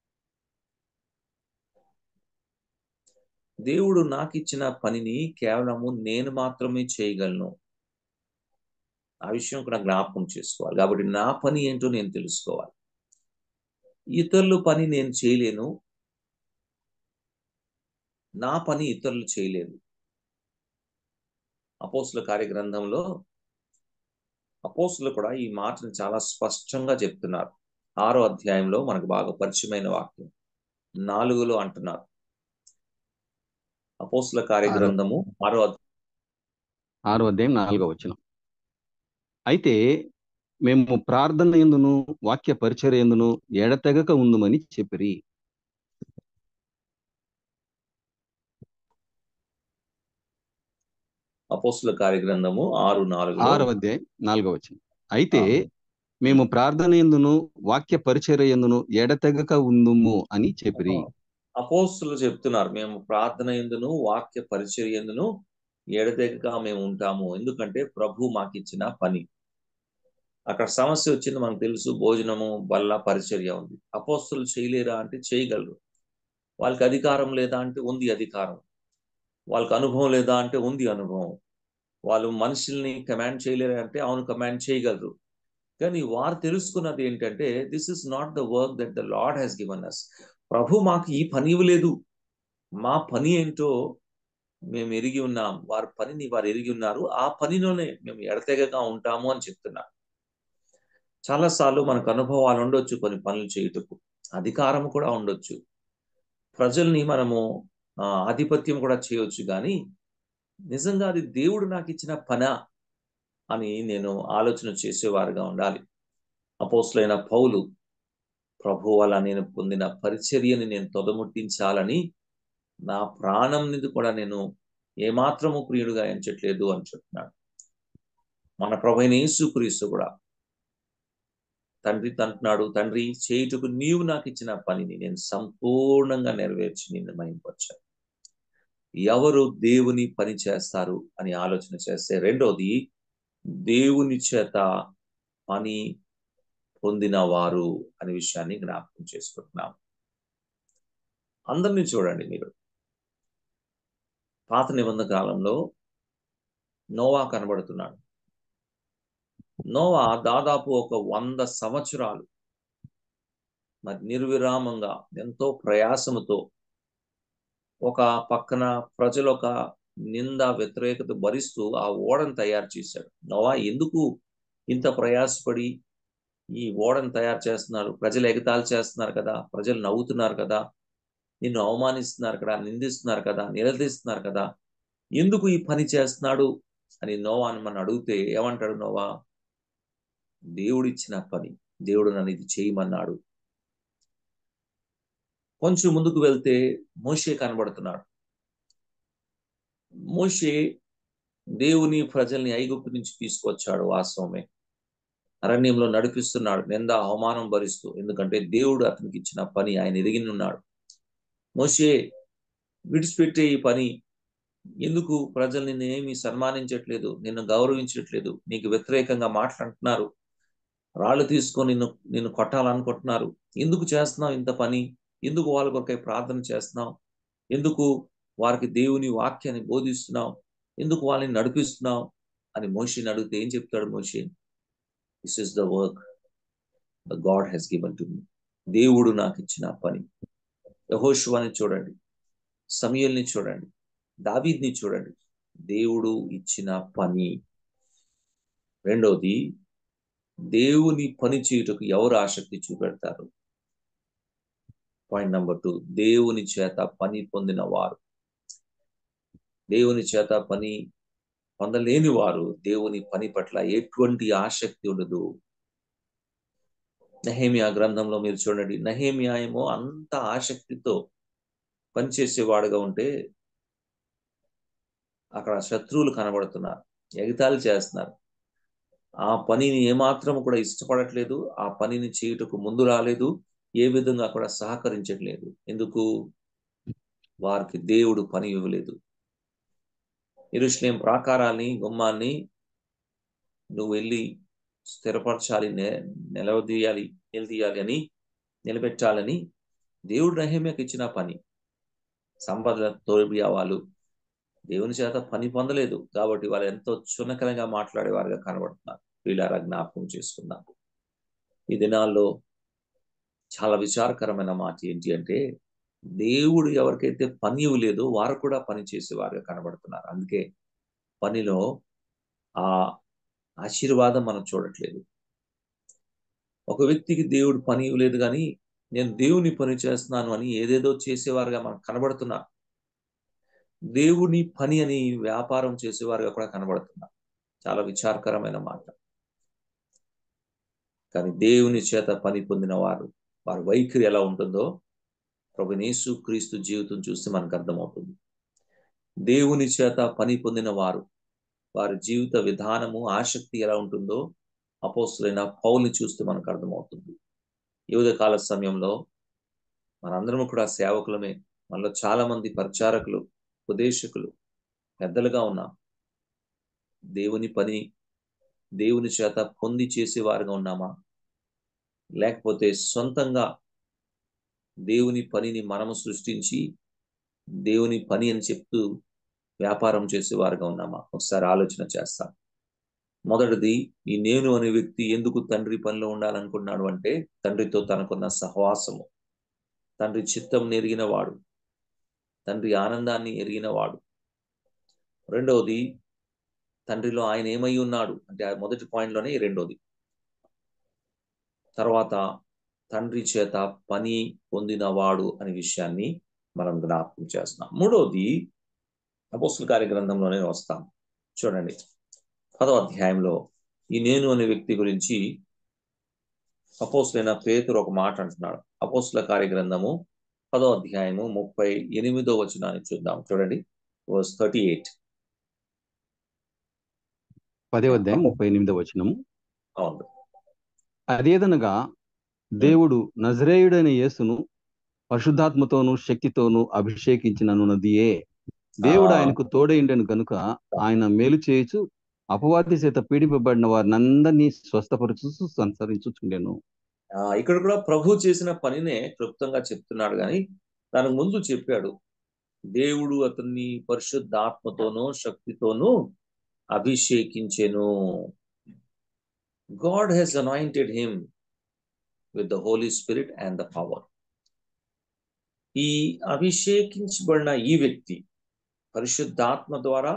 దేవుడు నాకు ఇచ్చిన పనిని కేవలము నేను మాత్రమే చేయగలను ఆ విషయం కూడా జ్ఞాపకం చేసుకోవాలి కాబట్టి నా పని ఏంటో నేను తెలుసుకోవాలి ఇతరుల పని నేను చేయలేను నా పని ఇతరులు చేయలేరు అపోస్తుల కార్యగ్రంథంలో అపోస్తులు కూడా ఈ మాటను చాలా స్పష్టంగా చెప్తున్నారు ఆరో అధ్యాయంలో మనకు బాగా పరిచయమైన వాక్యం నాలుగులో అంటున్నారు అపోస్తుల కార్యగ్రంథము ఆరో అధ్యాయం ఆరో అధ్యాయం నాలుగో వచ్చిన అయితే మేము ప్రార్థన ఎందును వాక్య పరిచర్య ఎందును ఎడతెగక ఉందుమని చెప్పిరి అపోస్తుల కార్యగ్రంథము ఆరు నాలుగులో ఆరో అధ్యాయం నాలుగో వచ్చిన అయితే ఆ. మేము ప్రార్థన ఎందును వాక్య పరిచర్య ఎందును ఎడతెగక ఉందుము అని చెప్పిరి అపోస్తులు చెప్తున్నారు మేము ప్రార్థన ఎందును వాక్య పరిచర్య ఎందును ఎడతెగక మేము ఉంటాము ఎందుకంటే ప్రభు మాకు ఇచ్చిన పని అక్కడ సమస్య వచ్చింది మనకు తెలుసు భోజనము వల్ల పరిచర్య ఉంది అపోస్తులు చేయలేరా అంటే చేయగలరు వాళ్ళకి అధికారం లేదా అంటే ఉంది అధికారం వాళ్ళకి అనుభవం లేదా అంటే ఉంది అనుభవం వాళ్ళు మనుషుల్ని కమాండ్ చేయలేరా అంటే అవును కమాండ్ చేయగలరు కానీ వారు తెలుసుకున్నది ఏంటంటే this is not the work that the Lord has given us ప్రభు మాకు ఈ పని ఇవ్వలేదు మా పని ఏంటో మేము ఎరిగి ఉన్నాం వారి పనిని వారు ఎరిగి ఉన్నారు ఆ పనిలోనే మేము ఎడతెగగా ఉంటాము అని చెప్తున్నారు చాలాసార్లు మనకు అనుభవాలు ఉండొచ్చు కొన్ని పనులు చేయుటకు అధికారం కూడా ఉండొచ్చు ప్రజల్ని మనము ఆ, ఆధిపత్యం కూడా చేయొచ్చు కానీ నిజంగా అది దేవుడు నాకు ఇచ్చిన పనా అని నేను ఆలోచన చేసేవారుగా ఉండాలి అపోస్తులైన పౌలు ప్రభు వల్ల నేను పొందిన పరిచర్యని నేను తొదముట్టించాలని నా ప్రాణం మీద కూడా నేను ఏమాత్రము ప్రియుడుగా ఎంచట్లేదు అని చెప్తున్నాడు మన ప్రభు అయిన యేసుక్రీస్తు కూడా తండ్రి అంటున్నాడు తండ్రి చేయుటకు నీవు నాకు ఇచ్చిన పనిని నేను సంపూర్ణంగా నెరవేర్చి నిన్ను మహింపొచ్చాను ఎవరు దేవుని పని చేస్తారు అని ఆలోచన చేస్తే రెండోది దేవుని చేత పని పొందిన వారు అనే విషయాన్ని జ్ఞాపకం చేసుకుంటున్నాం అందరినీ చూడండి మీరు పాత నిబంధన కాలంలో నోవా కనబడుతున్నాడు నోవా దాదాపు ఒక వంద సంవత్సరాలు మరి నిర్విరామంగా ఎంతో ప్రయాసముతో ఒక పక్కన ప్రజలు ఒక నింద వ్యతిరేకత భరిస్తూ ఆ ఓడను తయారు చేశాడు నోవా ఎందుకు ఇంత ప్రయాసపడి ఈ ఓడను తయారు చేస్తున్నారు ప్రజలు ఎగతాళి చేస్తున్నారు కదా ప్రజలు నవ్వుతున్నారు కదా నిన్ను అవమానిస్తున్నారు కదా నిందిస్తున్నారు కదా నిలదీస్తున్నారు కదా ఎందుకు ఈ పని చేస్తున్నాడు అని నోవాని మనం అడిగితే ఏమంటాడు నోవా దేవుడిచ్చిన పని దేవుడు నన్ను ఇది చేయమన్నాడు కొంచెం ముందుకు వెళ్తే మోషే కనబడుతున్నాడు మోషే దేవుని ప్రజల్ని ఐగుప్తు నుంచి తీసుకొచ్చాడు వాస్తవమే అరణ్యంలో నడిపిస్తున్నాడు నింద అవమానం భరిస్తూ ఎందుకంటే దేవుడు అతనికి ఇచ్చిన పని ఆయన ఎరిగి ఉన్నాడు మోషే విడిచిపెట్టే ఈ పని ఎందుకు ప్రజలు నిన్ను ఏమి సన్మానించట్లేదు నిన్ను గౌరవించట్లేదు నీకు వ్యతిరేకంగా మాట్లాడుతున్నారు రాళ్ళు తీసుకొని నిన్ను నిన్ను కొట్టాలనుకుంటున్నారు ఎందుకు చేస్తున్నావు ఇంత పని ఎందుకు వాళ్ళ కొరకై ప్రార్థన చేస్తున్నావు ఎందుకు వారికి దేవుని వాక్యాన్ని బోధిస్తున్నావు ఎందుకు వాళ్ళని నడిపిస్తున్నావు అని మోషిని అడిగితే ఏం చెప్తాడు మోషి this is the work the God has given to me దేవుడు నాకు ఇచ్చిన పని యహోశువాని చూడండి సమయల్ని చూడండి దావీద్ని చూడండి దేవుడు ఇచ్చిన పని రెండోది దేవుని పని చేయుటకు ఎవరు ఆసక్తి చూపెడతారు పాయింట్ నెంబర్ టూ దేవుని చేత పని పొందిన వారు దేవుని చేత పని పొందలేని వారు దేవుని పని పట్ల ఎటువంటి ఆసక్తి ఉండదు నహేమియా గ్రంథంలో మీరు చూడండి నహేమియా ఏమో అంత ఆసక్తితో పనిచేసేవాడుగా ఉంటే అక్కడ శత్రువులు కనబడుతున్నారు ఎగతాళి చేస్తున్నారు ఆ పనిని ఏమాత్రం కూడా ఇష్టపడట్లేదు ఆ పనిని చేయుటకు ముందు రాలేదు ఏ విధంగా కూడా సహకరించట్లేదు ఎందుకు వారికి దేవుడు పని ఇవ్వలేదు ఇరుషులేం ప్రాకారాన్ని గుమ్మాన్ని నువ్వు వెళ్ళి స్థిరపరచాలి నిలవదీయాలి నిలదీయాలి అని నిలబెట్టాలని దేవుడు నహేమియాకి ఇచ్చిన పని సంపద తోబియా వాళ్ళు దేవుని చేత పని పొందలేదు కాబట్టి వాళ్ళు ఎంతో చునకనగా మాట్లాడేవారుగా కనబడుతున్నారు వీళ్ళారా జ్ఞాపకం చేసుకుందాం ఈ దినాల్లో చాలా విచారకరమైన మాట ఏంటి అంటే దేవుడు ఎవరికైతే పని ఇవ్వలేదో వారు కూడా పని చేసేవారుగా కనబడుతున్నారు అందుకే పనిలో ఆ ఆశీర్వాదం మనం చూడట్లేదు ఒక వ్యక్తికి దేవుడు పని ఇవ్వలేదు కానీ నేను దేవుని పని చేస్తున్నాను అని ఏదేదో చేసేవారుగా మనకు కనబడుతున్నారు దేవుని పని అని వ్యాపారం చేసేవారుగా కూడా కనబడుతున్నారు చాలా విచారకరమైన మాట కానీ దేవుని చేత పని పొందిన వారు వారి వైఖరి ఎలా ఉంటుందో ప్రభునేసు క్రీస్తు జీవితం చూస్తే మనకు అర్థమవుతుంది దేవుని చేత పని పొందిన వారు వారి జీవిత విధానము ఆసక్తి ఎలా ఉంటుందో అపోస్తులైన పౌల్ని చూస్తే మనకు అర్థమవుతుంది యువత కాల సమయంలో మనందరం కూడా సేవకులమే మనలో చాలా మంది పరిచారకులు ఉపదేశకులు పెద్దలుగా ఉన్నాం దేవుని పని దేవుని చేత పొంది చేసేవారుగా ఉన్నామా లేకపోతే సొంతంగా దేవుని పనిని మనము సృష్టించి దేవుని పని అని చెప్తూ వ్యాపారం చేసేవారుగా ఉన్నామా ఒకసారి ఆలోచన చేస్తాం మొదటిది ఈ నేను అనే వ్యక్తి ఎందుకు తండ్రి పనిలో ఉండాలనుకున్నాడు అంటే తండ్రితో తనకున్న సహవాసము తండ్రి చిత్తం ఎరిగిన వాడు తండ్రి ఆనందాన్ని ఎరిగిన వాడు రెండవది తండ్రిలో ఆయన ఏమై ఉన్నాడు అంటే ఆ మొదటి పాయింట్లోనే రెండోది తర్వాత తండ్రి చేత పని పొందినవాడు అనే విషయాన్ని మనం జ్ఞాపకం చేస్తున్నాం మూడవది అపోస్తుల కార్య గ్రంథంలోనే వస్తాం చూడండి పదో అధ్యాయంలో ఈ నేను అనే వ్యక్తి గురించి అపోస్తులైన పేతురు ఒక మాట అంటున్నాడు అపోస్తుల కార్య గ్రంథము పదో అధ్యాయము ముప్పై ఎనిమిదో వచనాన్ని చూద్దాం చూడండి వర్స్ థర్టీ ఎయిట్ పదే అధ్యాయం ముప్పై ఎనిమిదో వచనము అవును అదేదనగా దేవుడు నజరేయుడైన యేసును పరిశుద్ధాత్మతోను శక్తితోను అభిషేకించిననున్నదియే దేవుడు ఆ. ఆయనకు తోడైండను గనుక ఆయన మేలు చేయుచు అపవాది చేత పీడింపబడిన వారిని అందరినీ స్వస్థపరచు సంసరించుచుండెను ఆ, ఇక్కడ కూడా ప్రభు చేసిన పనినే క్లుప్తంగా చెప్తున్నాడు కానీ దానికి ముందు చెప్పాడు దేవుడు అతన్ని పరిశుద్ధాత్మతోనూ శక్తితోనూ అభిషేకించెను God has anointed him with the Holy Spirit and the power ఈ అభిషేకించబడిన ఈ వ్యక్తి పరిశుద్ధాత్మ ద్వారా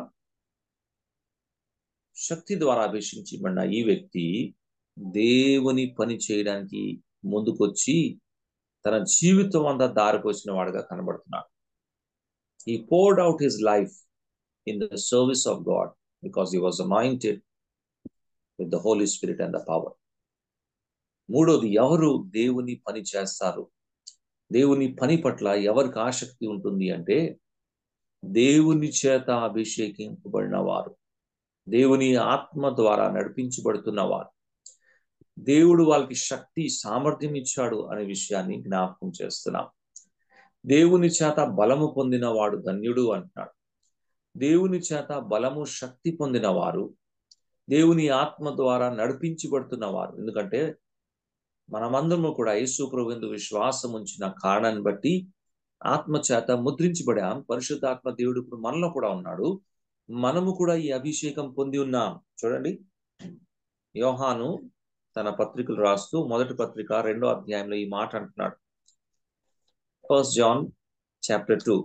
శక్తి ద్వారా అభిషేకించబడిన ఈ వ్యక్తి దేవుని పని చేయడానికి ముందుకొచ్చి తన జీవితం అంతా దారిపోసిన వాడుగా కనబడుతున్నాడు ఈ poured out his life in the service of God because he was anointed with the Holy Spirit and the power మూడోది ఎవరు దేవుని పని చేస్తారు దేవుని పని పట్ల ఎవరికి ఆసక్తి ఉంటుంది అంటే దేవుని చేత అభిషేకింపబడిన వారు దేవుని ఆత్మ ద్వారా నడిపించబడుతున్న వారు దేవుడు వాళ్ళకి శక్తి సామర్థ్యం ఇచ్చాడు అనే విషయాన్ని జ్ఞాపకం చేస్తున్నాం దేవుని చేత బలము పొందిన వాడు ధన్యుడు అంటున్నాడు దేవుని చేత బలము శక్తి పొందిన వారు దేవుని ఆత్మ ద్వారా నడిపించబడుతున్న వారు ఎందుకంటే మనమందరము కూడా యేసు ప్రభుందు విశ్వాసం ఉంచిన కారణాన్ని బట్టి ఆత్మ చేత ముద్రించబడాం పరిశుద్ధాత్మ దేవుడు ఇప్పుడు మనలో కూడా ఉన్నాడు మనము కూడా ఈ అభిషేకం పొంది ఉన్నాం చూడండి యోహాను తన పత్రికలు రాస్తూ మొదటి పత్రిక రెండో అధ్యాయంలో ఈ మాట అంటున్నాడు ఫస్ట్ జాన్ చాప్టర్ టూ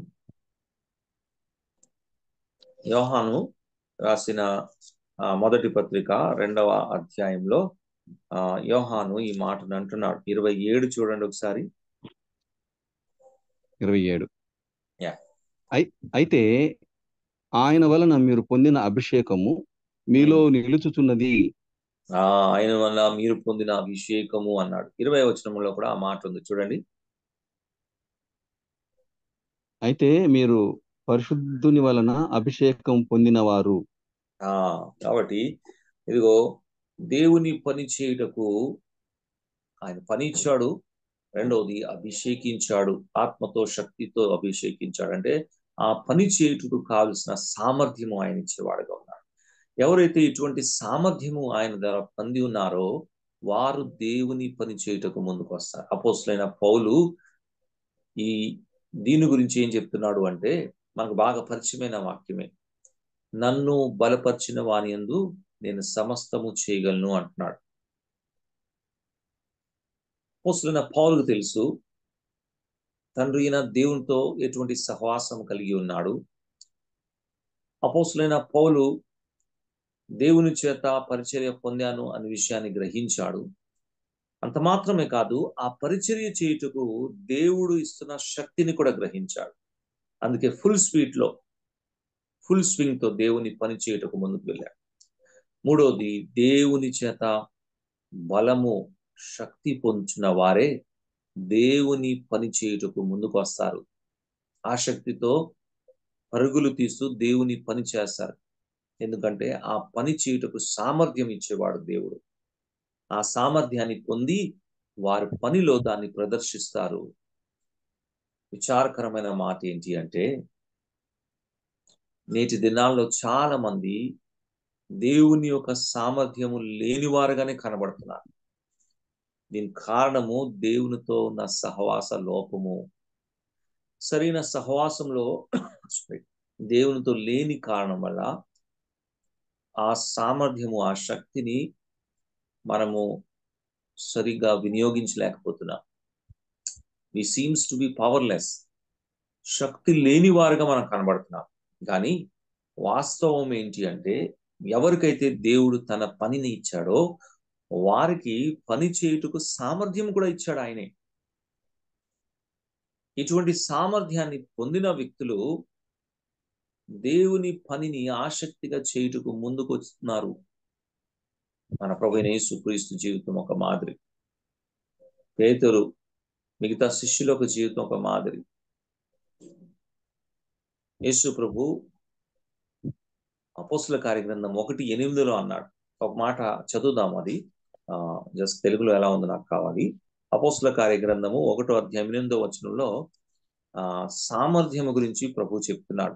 యోహాను రాసిన ఆ, మొదటి పత్రిక రెండవ అధ్యాయంలో ఆ యోహాను ఈ మాటను అంటున్నాడు ఇరవై ఏడు చూడండి ఒకసారి ఇరవై ఏడు Yeah. అయి- అయితే ఆయన వలన మీరు పొందిన అభిషేకము మీలో నిలుచుచున్నది ఆ ఆయన వల్ల మీరు పొందిన అభిషేకము అన్నాడు ఇరవై వచనంలో కూడా ఆ మాట ఉంది చూడండి అయితే మీరు పరిశుద్ధుని వలన అభిషేకం పొందినవారు ఆ కాబట్టి ఇదిగో దేవుని పని చేయుటకు ఆయన పని ఇచ్చాడు రెండవది అభిషేకించాడు ఆత్మతో శక్తితో అభిషేకించాడు అంటే ఆ పని చేయుటకు కావలసిన సామర్థ్యము ఆయన ఇచ్చేవాడుగా ఉన్నాడు ఎవరైతే ఇటువంటి సామర్థ్యము ఆయన ద్వారా పొంది ఉన్నారో వారు దేవుని పని చేయుటకు ముందుకు వస్తారు అపోస్తులైన పౌలు ఈ దీని గురించి ఏం చెప్తున్నాడు అంటే మనకు బాగా పరిచయమైన వాక్యమే నన్ను బలపరిచిన వాని యందు నేను సమస్తము చేయగలను అంటున్నాడు అపోస్తులైన పౌలుకు తెలుసు తండ్రి అయిన దేవునితో ఎటువంటి సహవాసం కలిగి ఉన్నాడు అపోస్తులైన పౌలు దేవుని చేత పరిచర్య పొందాను అనే విషయాన్ని గ్రహించాడు అంత మాత్రమే కాదు ఆ పరిచర్య చేయుటకు దేవుడు ఇస్తున్న శక్తిని కూడా గ్రహించాడు అందుకే ఫుల్ స్పీడ్ లో ఫుల్ స్వింగ్ తో దేవుని పని చేయుటకు ముందుకు వెళ్ళాడు మూడోది దేవుని చేత బలము శక్తి పొందుచున్న వారే దేవుని పని చేయుటకు ముందుకు వస్తారు ఆ శక్తితో పరుగులు తీస్తూ దేవుని పని చేస్తారు ఎందుకంటే ఆ పని చేయుటకు సామర్థ్యం ఇచ్చేవాడు దేవుడు ఆ సామర్థ్యాన్ని పొంది వారి పనిలో దాన్ని ప్రదర్శిస్తారు విచారకరమైన మాట ఏంటి అంటే నేటి దినాల్లో చాలా మంది దేవుని యొక్క సామర్థ్యము లేనివారుగానే కనబడుతున్నారు దీనికి కారణము దేవునితో ఉన్న సహవాస లోపము సరైన సహవాసంలో దేవునితో లేని కారణం వల్ల ఆ సామర్థ్యము ఆ శక్తిని మనము సరిగా వినియోగించలేకపోతున్నాం we seems to be powerless శక్తి లేని వారుగా మనం కనబడుతున్నాం కానీ వాస్తవం ఏంటి అంటే ఎవరికైతే దేవుడు తన పనిని ఇచ్చాడో వారికి పని చేయుటకు సామర్థ్యం కూడా ఇచ్చాడు ఆయనే ఇటువంటి సామర్థ్యాన్ని పొందిన వ్యక్తులు దేవుని పనిని ఆసక్తిగా చేయుటకు ముందుకు వస్తున్నారు మన ప్రభు యేసుక్రీస్తు జీవితం ఒక మాదిరి పేతురు మిగతా శిష్యుల ఒక జీవితం ఒక మాదిరి యేసు ప్రభు అపోస్తుల కార్యగ్రంథం ఒకటి ఎనిమిదిలో అన్నాడు ఒక మాట చదువుదాం అది ఆ జస్ట్ తెలుగులో ఎలా ఉందో నాకు కావాలి అపోస్తుల కార్యగ్రంథము ఒకటో అధ్యాయం ఎనిమిదో వచనంలో ఆ సామర్థ్యము గురించి ప్రభు చెప్తున్నాడు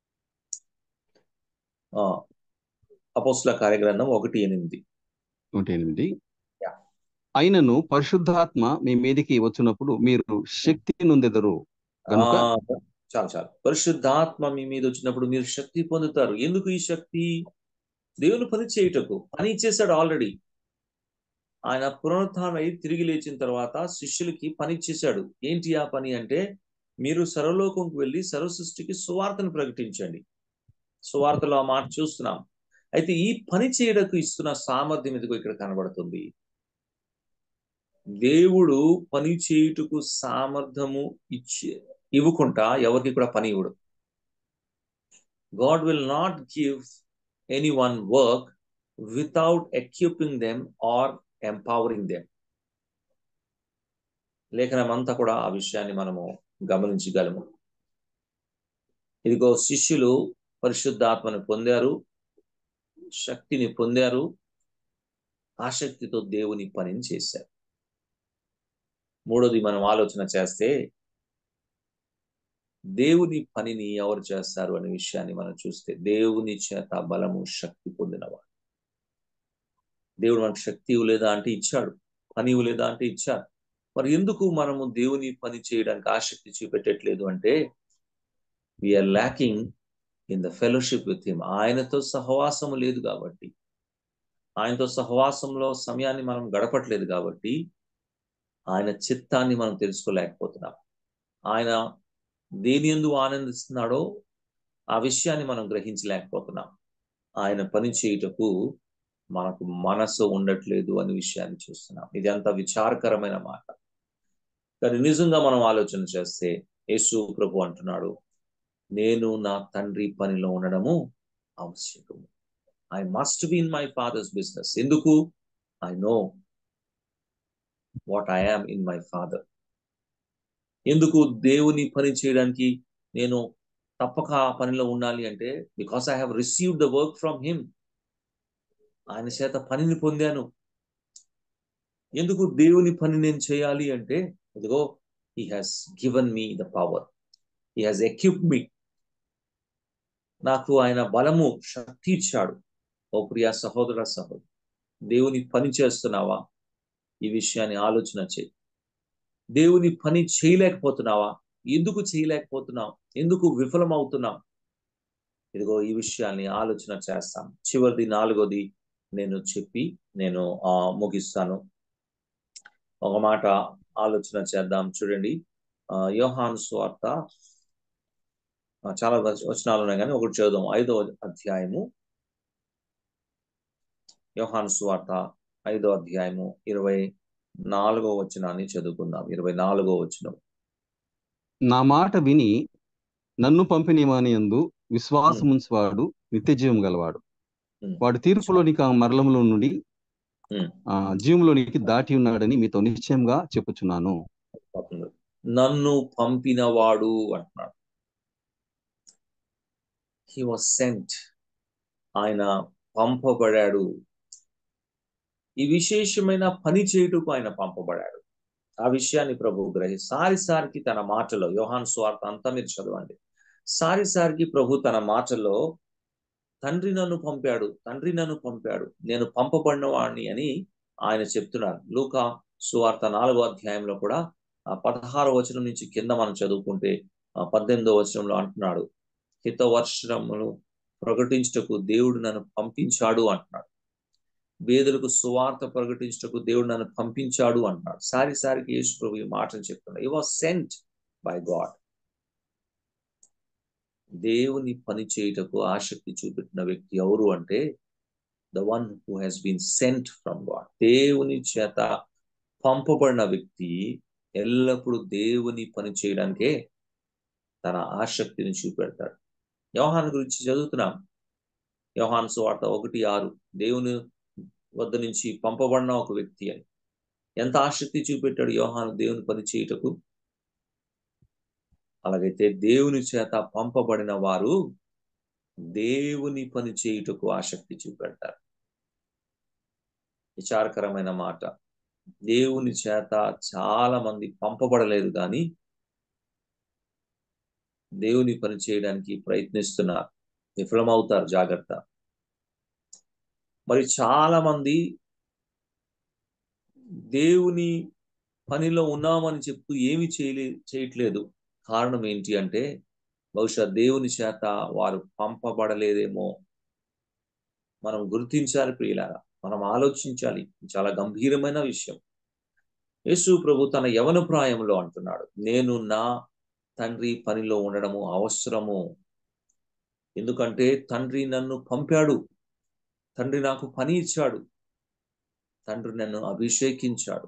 ఆ అపోస్తుల కార్యగ్రంథం ఒకటి ఎనిమిది నూట ఎనిమిది Yeah. అయినను పరిశుద్ధాత్మ మీ మీదికి వచ్చినప్పుడు మీరు శక్తి నొందెదరు కనుక ఆ, చాలు చాలు పరిశుద్ధాత్మ మీ మీద వచ్చినప్పుడు మీరు శక్తి పొందుతారు ఎందుకు ఈ శక్తి దేవుని పని చేయుటకు పని ఇచ్చేశాడు ఆల్రెడీ ఆయన పునరుత్థానమై తిరిగి లేచిన తర్వాత శిష్యులకి పని ఇచ్చేశాడు ఏంటి ఆ పని అంటే మీరు సర్వలోకంకు వెళ్ళి సర్వ సృష్టికి సువార్తను ప్రకటించండి సువార్తలో ఆ మాట చూస్తున్నాం అయితే ఈ పని చేయడకు ఇస్తున్న సామర్థ్యం ఇదిగో ఇక్కడ కనబడుతుంది దేవుడు పని చేయుటకు సామర్థ్యము ఇచ్చి ఇవ్వకుండా ఎవరికి కూడా పని ఇవ్వడు God will not give any one work without equipping them or empowering them లేఖనం అంతా కూడా ఆ విషయాన్ని మనము గమనించగలము ఇదిగో శిష్యులు పరిశుద్ధాత్మను పొందారు శక్తిని పొందారు ఆ శక్తితో దేవుని పనిని చేశారు మూడోది మనం ఆలోచన చేస్తే దేవుని పనిని ఎవరు చేస్తారు అనే విషయాన్ని మనం చూస్తే దేవుని చేత బలము శక్తి పొందినవాడు దేవుడు మనకు శక్తి ఇవ్వలేదా అంటే ఇచ్చాడు పని ఇవ్వలేదా అంటే ఇచ్చాడు మరి ఎందుకు మనము దేవుని పని చేయడానికి ఆసక్తి చూపెట్టట్లేదు అంటే we are lacking in the fellowship with him ఆయనతో సహవాసము లేదు కాబట్టి ఆయనతో సహవాసంలో సమయాన్ని మనం గడపట్లేదు కాబట్టి ఆయన చిత్తాన్ని మనం తెలుసుకోలేకపోతున్నాం ఆయన దేని ఎందు ఆనందిస్తున్నాడో ఆ విషయాన్ని మనం గ్రహించలేకపోతున్నాం ఆయన పని చేయుటకు మనకు మనసు ఉండట్లేదు అనే విషయాన్ని చూస్తున్నాం ఇది అంత విచారకరమైన మాట కానీ నిజంగా మనం ఆలోచన చేస్తే యేసు ప్రభు అంటున్నాడు నేను నా తండ్రి పనిలో ఉండడము ఆవశ్యకము I must be in my father's business ఎందుకు I know what I am in my father ఎందుకు దేవుని పని చేయడానికి నేను తప్పక ఆ పనిలో ఉండాలి అంటే because I have received the work from him ఆయన చేత పనిని పొందాను ఎందుకు దేవుని పని నేను చేయాలి అంటే ఇదిగో he has given me the power he has equip me నాకు ఆయన బలము శక్తి ఇచ్చాడు ఓ ప్రియ సహోదర సహోదరు దేవుని పని చేస్తున్నావా ఈ విషయాన్ని ఆలోచన చేయి దేవుని పని చేయలేకపోతున్నావా ఎందుకు చేయలేకపోతున్నావు ఎందుకు విఫలమవుతున్నావు ఇదిగో ఈ విషయాన్ని ఆలోచన చేస్తాను చివరిది నాలుగోది నేను చెప్పి నేను ఆ ముగిస్తాను ఒక మాట ఆలోచన చేద్దాం చూడండి ఆ యోహాను స్వార్త చాలా వచనాలు ఉన్నాయి కానీ ఒకటి చదుదాం ఐదో అధ్యాయము యోహాను స్వార్త ఐదో అధ్యాయము ఇరవై నాలుగో వచనాన్ని చదువుకుందాం ఇరవై నాలుగో వచనం నా మాట విని నన్ను పంపిన యందు విశ్వాసముంచువాడు నిత్య జీవం గలవాడు ఉమ్. వాడు తీర్పులోనికి మరలంలో నుండి ఉమ్. ఆ జీవంలోనికి దాటి ఉన్నాడని మీతో నిశ్చయంగా చెప్పుచున్నాను నన్ను పంపినవాడు అంటున్నాడు హీ వాజ్ సెంట్ ఆయన పంపబడాడు ఈ విశేషమైన పని చేయుటకు ఆయన పంపబడాడు ఆ విషయాన్ని ప్రభు గ్రహి సారిసారికి తన మాటలో యోహాన్ స్వార్థ అంతా మీరు చదవండి సారిసారికి ప్రభు తన మాటలో తండ్రి నన్ను పంపాడు తండ్రి నన్ను పంపాడు నేను పంపబడిన వాడిని అని ఆయన చెప్తున్నారు లూకా సువార్త నాలుగో అధ్యాయంలో కూడా ఆ పదహారో వచనం నుంచి కింద మనం చదువుకుంటే ఆ పద్దెనిమిదో వచనంలో అంటున్నాడు హితవర్షమును ప్రకటించుటకు దేవుడు నన్ను పంపించాడు అంటున్నాడు వేదులకు సువార్త ప్రకటించుటకు దేవుడు నన్ను పంపించాడు అంటున్నాడు సారి సారికి యేసు ప్రభు ఈ మాటను చెప్తున్నాడు ఈ వాజ్ సెంట్ బై గాడ్ దేవుని పని చేయుటకు ఆసక్తి చూపెట్టిన వ్యక్తి ఎవరు అంటే the one who has been sent from God దేవుని చేత పంపబడిన వ్యక్తి ఎల్లప్పుడూ దేవుని పని చేయడానికే తన ఆసక్తిని చూపెడతాడు యోహాన్ గురించి చదువుతున్నాం యోహాన్ సువార్త ఒకటి ఆరు దేవుని వద్ద నుంచి పంపబడిన ఒక వ్యక్తి అని ఎంత ఆసక్తి చూపెట్టాడు యోహాను దేవుని పని చేయుటకు అలాగైతే దేవుని చేత పంపబడిన వారు దేవుని పని చేయుటకు ఆసక్తి చూపెడతారు విచారకరమైన మాట దేవుని చేత చాలా మంది పంపబడలేదు కానీ దేవుని పని చేయడానికి ప్రయత్నిస్తున్నారు విఫలమవుతారు జాగ్రత్త మరి చాలా మంది దేవుని పనిలో ఉన్నామని చెప్తూ ఏమి చేయలే చేయట్లేదు కారణం ఏంటి అంటే బహుశా దేవుని చేత వారు పంపబడలేదేమో మనం గుర్తించాలి ప్రియులారా మనం ఆలోచించాలి చాలా గంభీరమైన విషయం యేసు ప్రభు తన యవన ప్రాయంలో అంటున్నాడు నేను నా తండ్రి పనిలో ఉండడము అవసరము ఎందుకంటే తండ్రి నన్ను పంపాడు తండ్రి నాకు పని ఇచ్చాడు తండ్రి నన్ను అభిషేకించాడు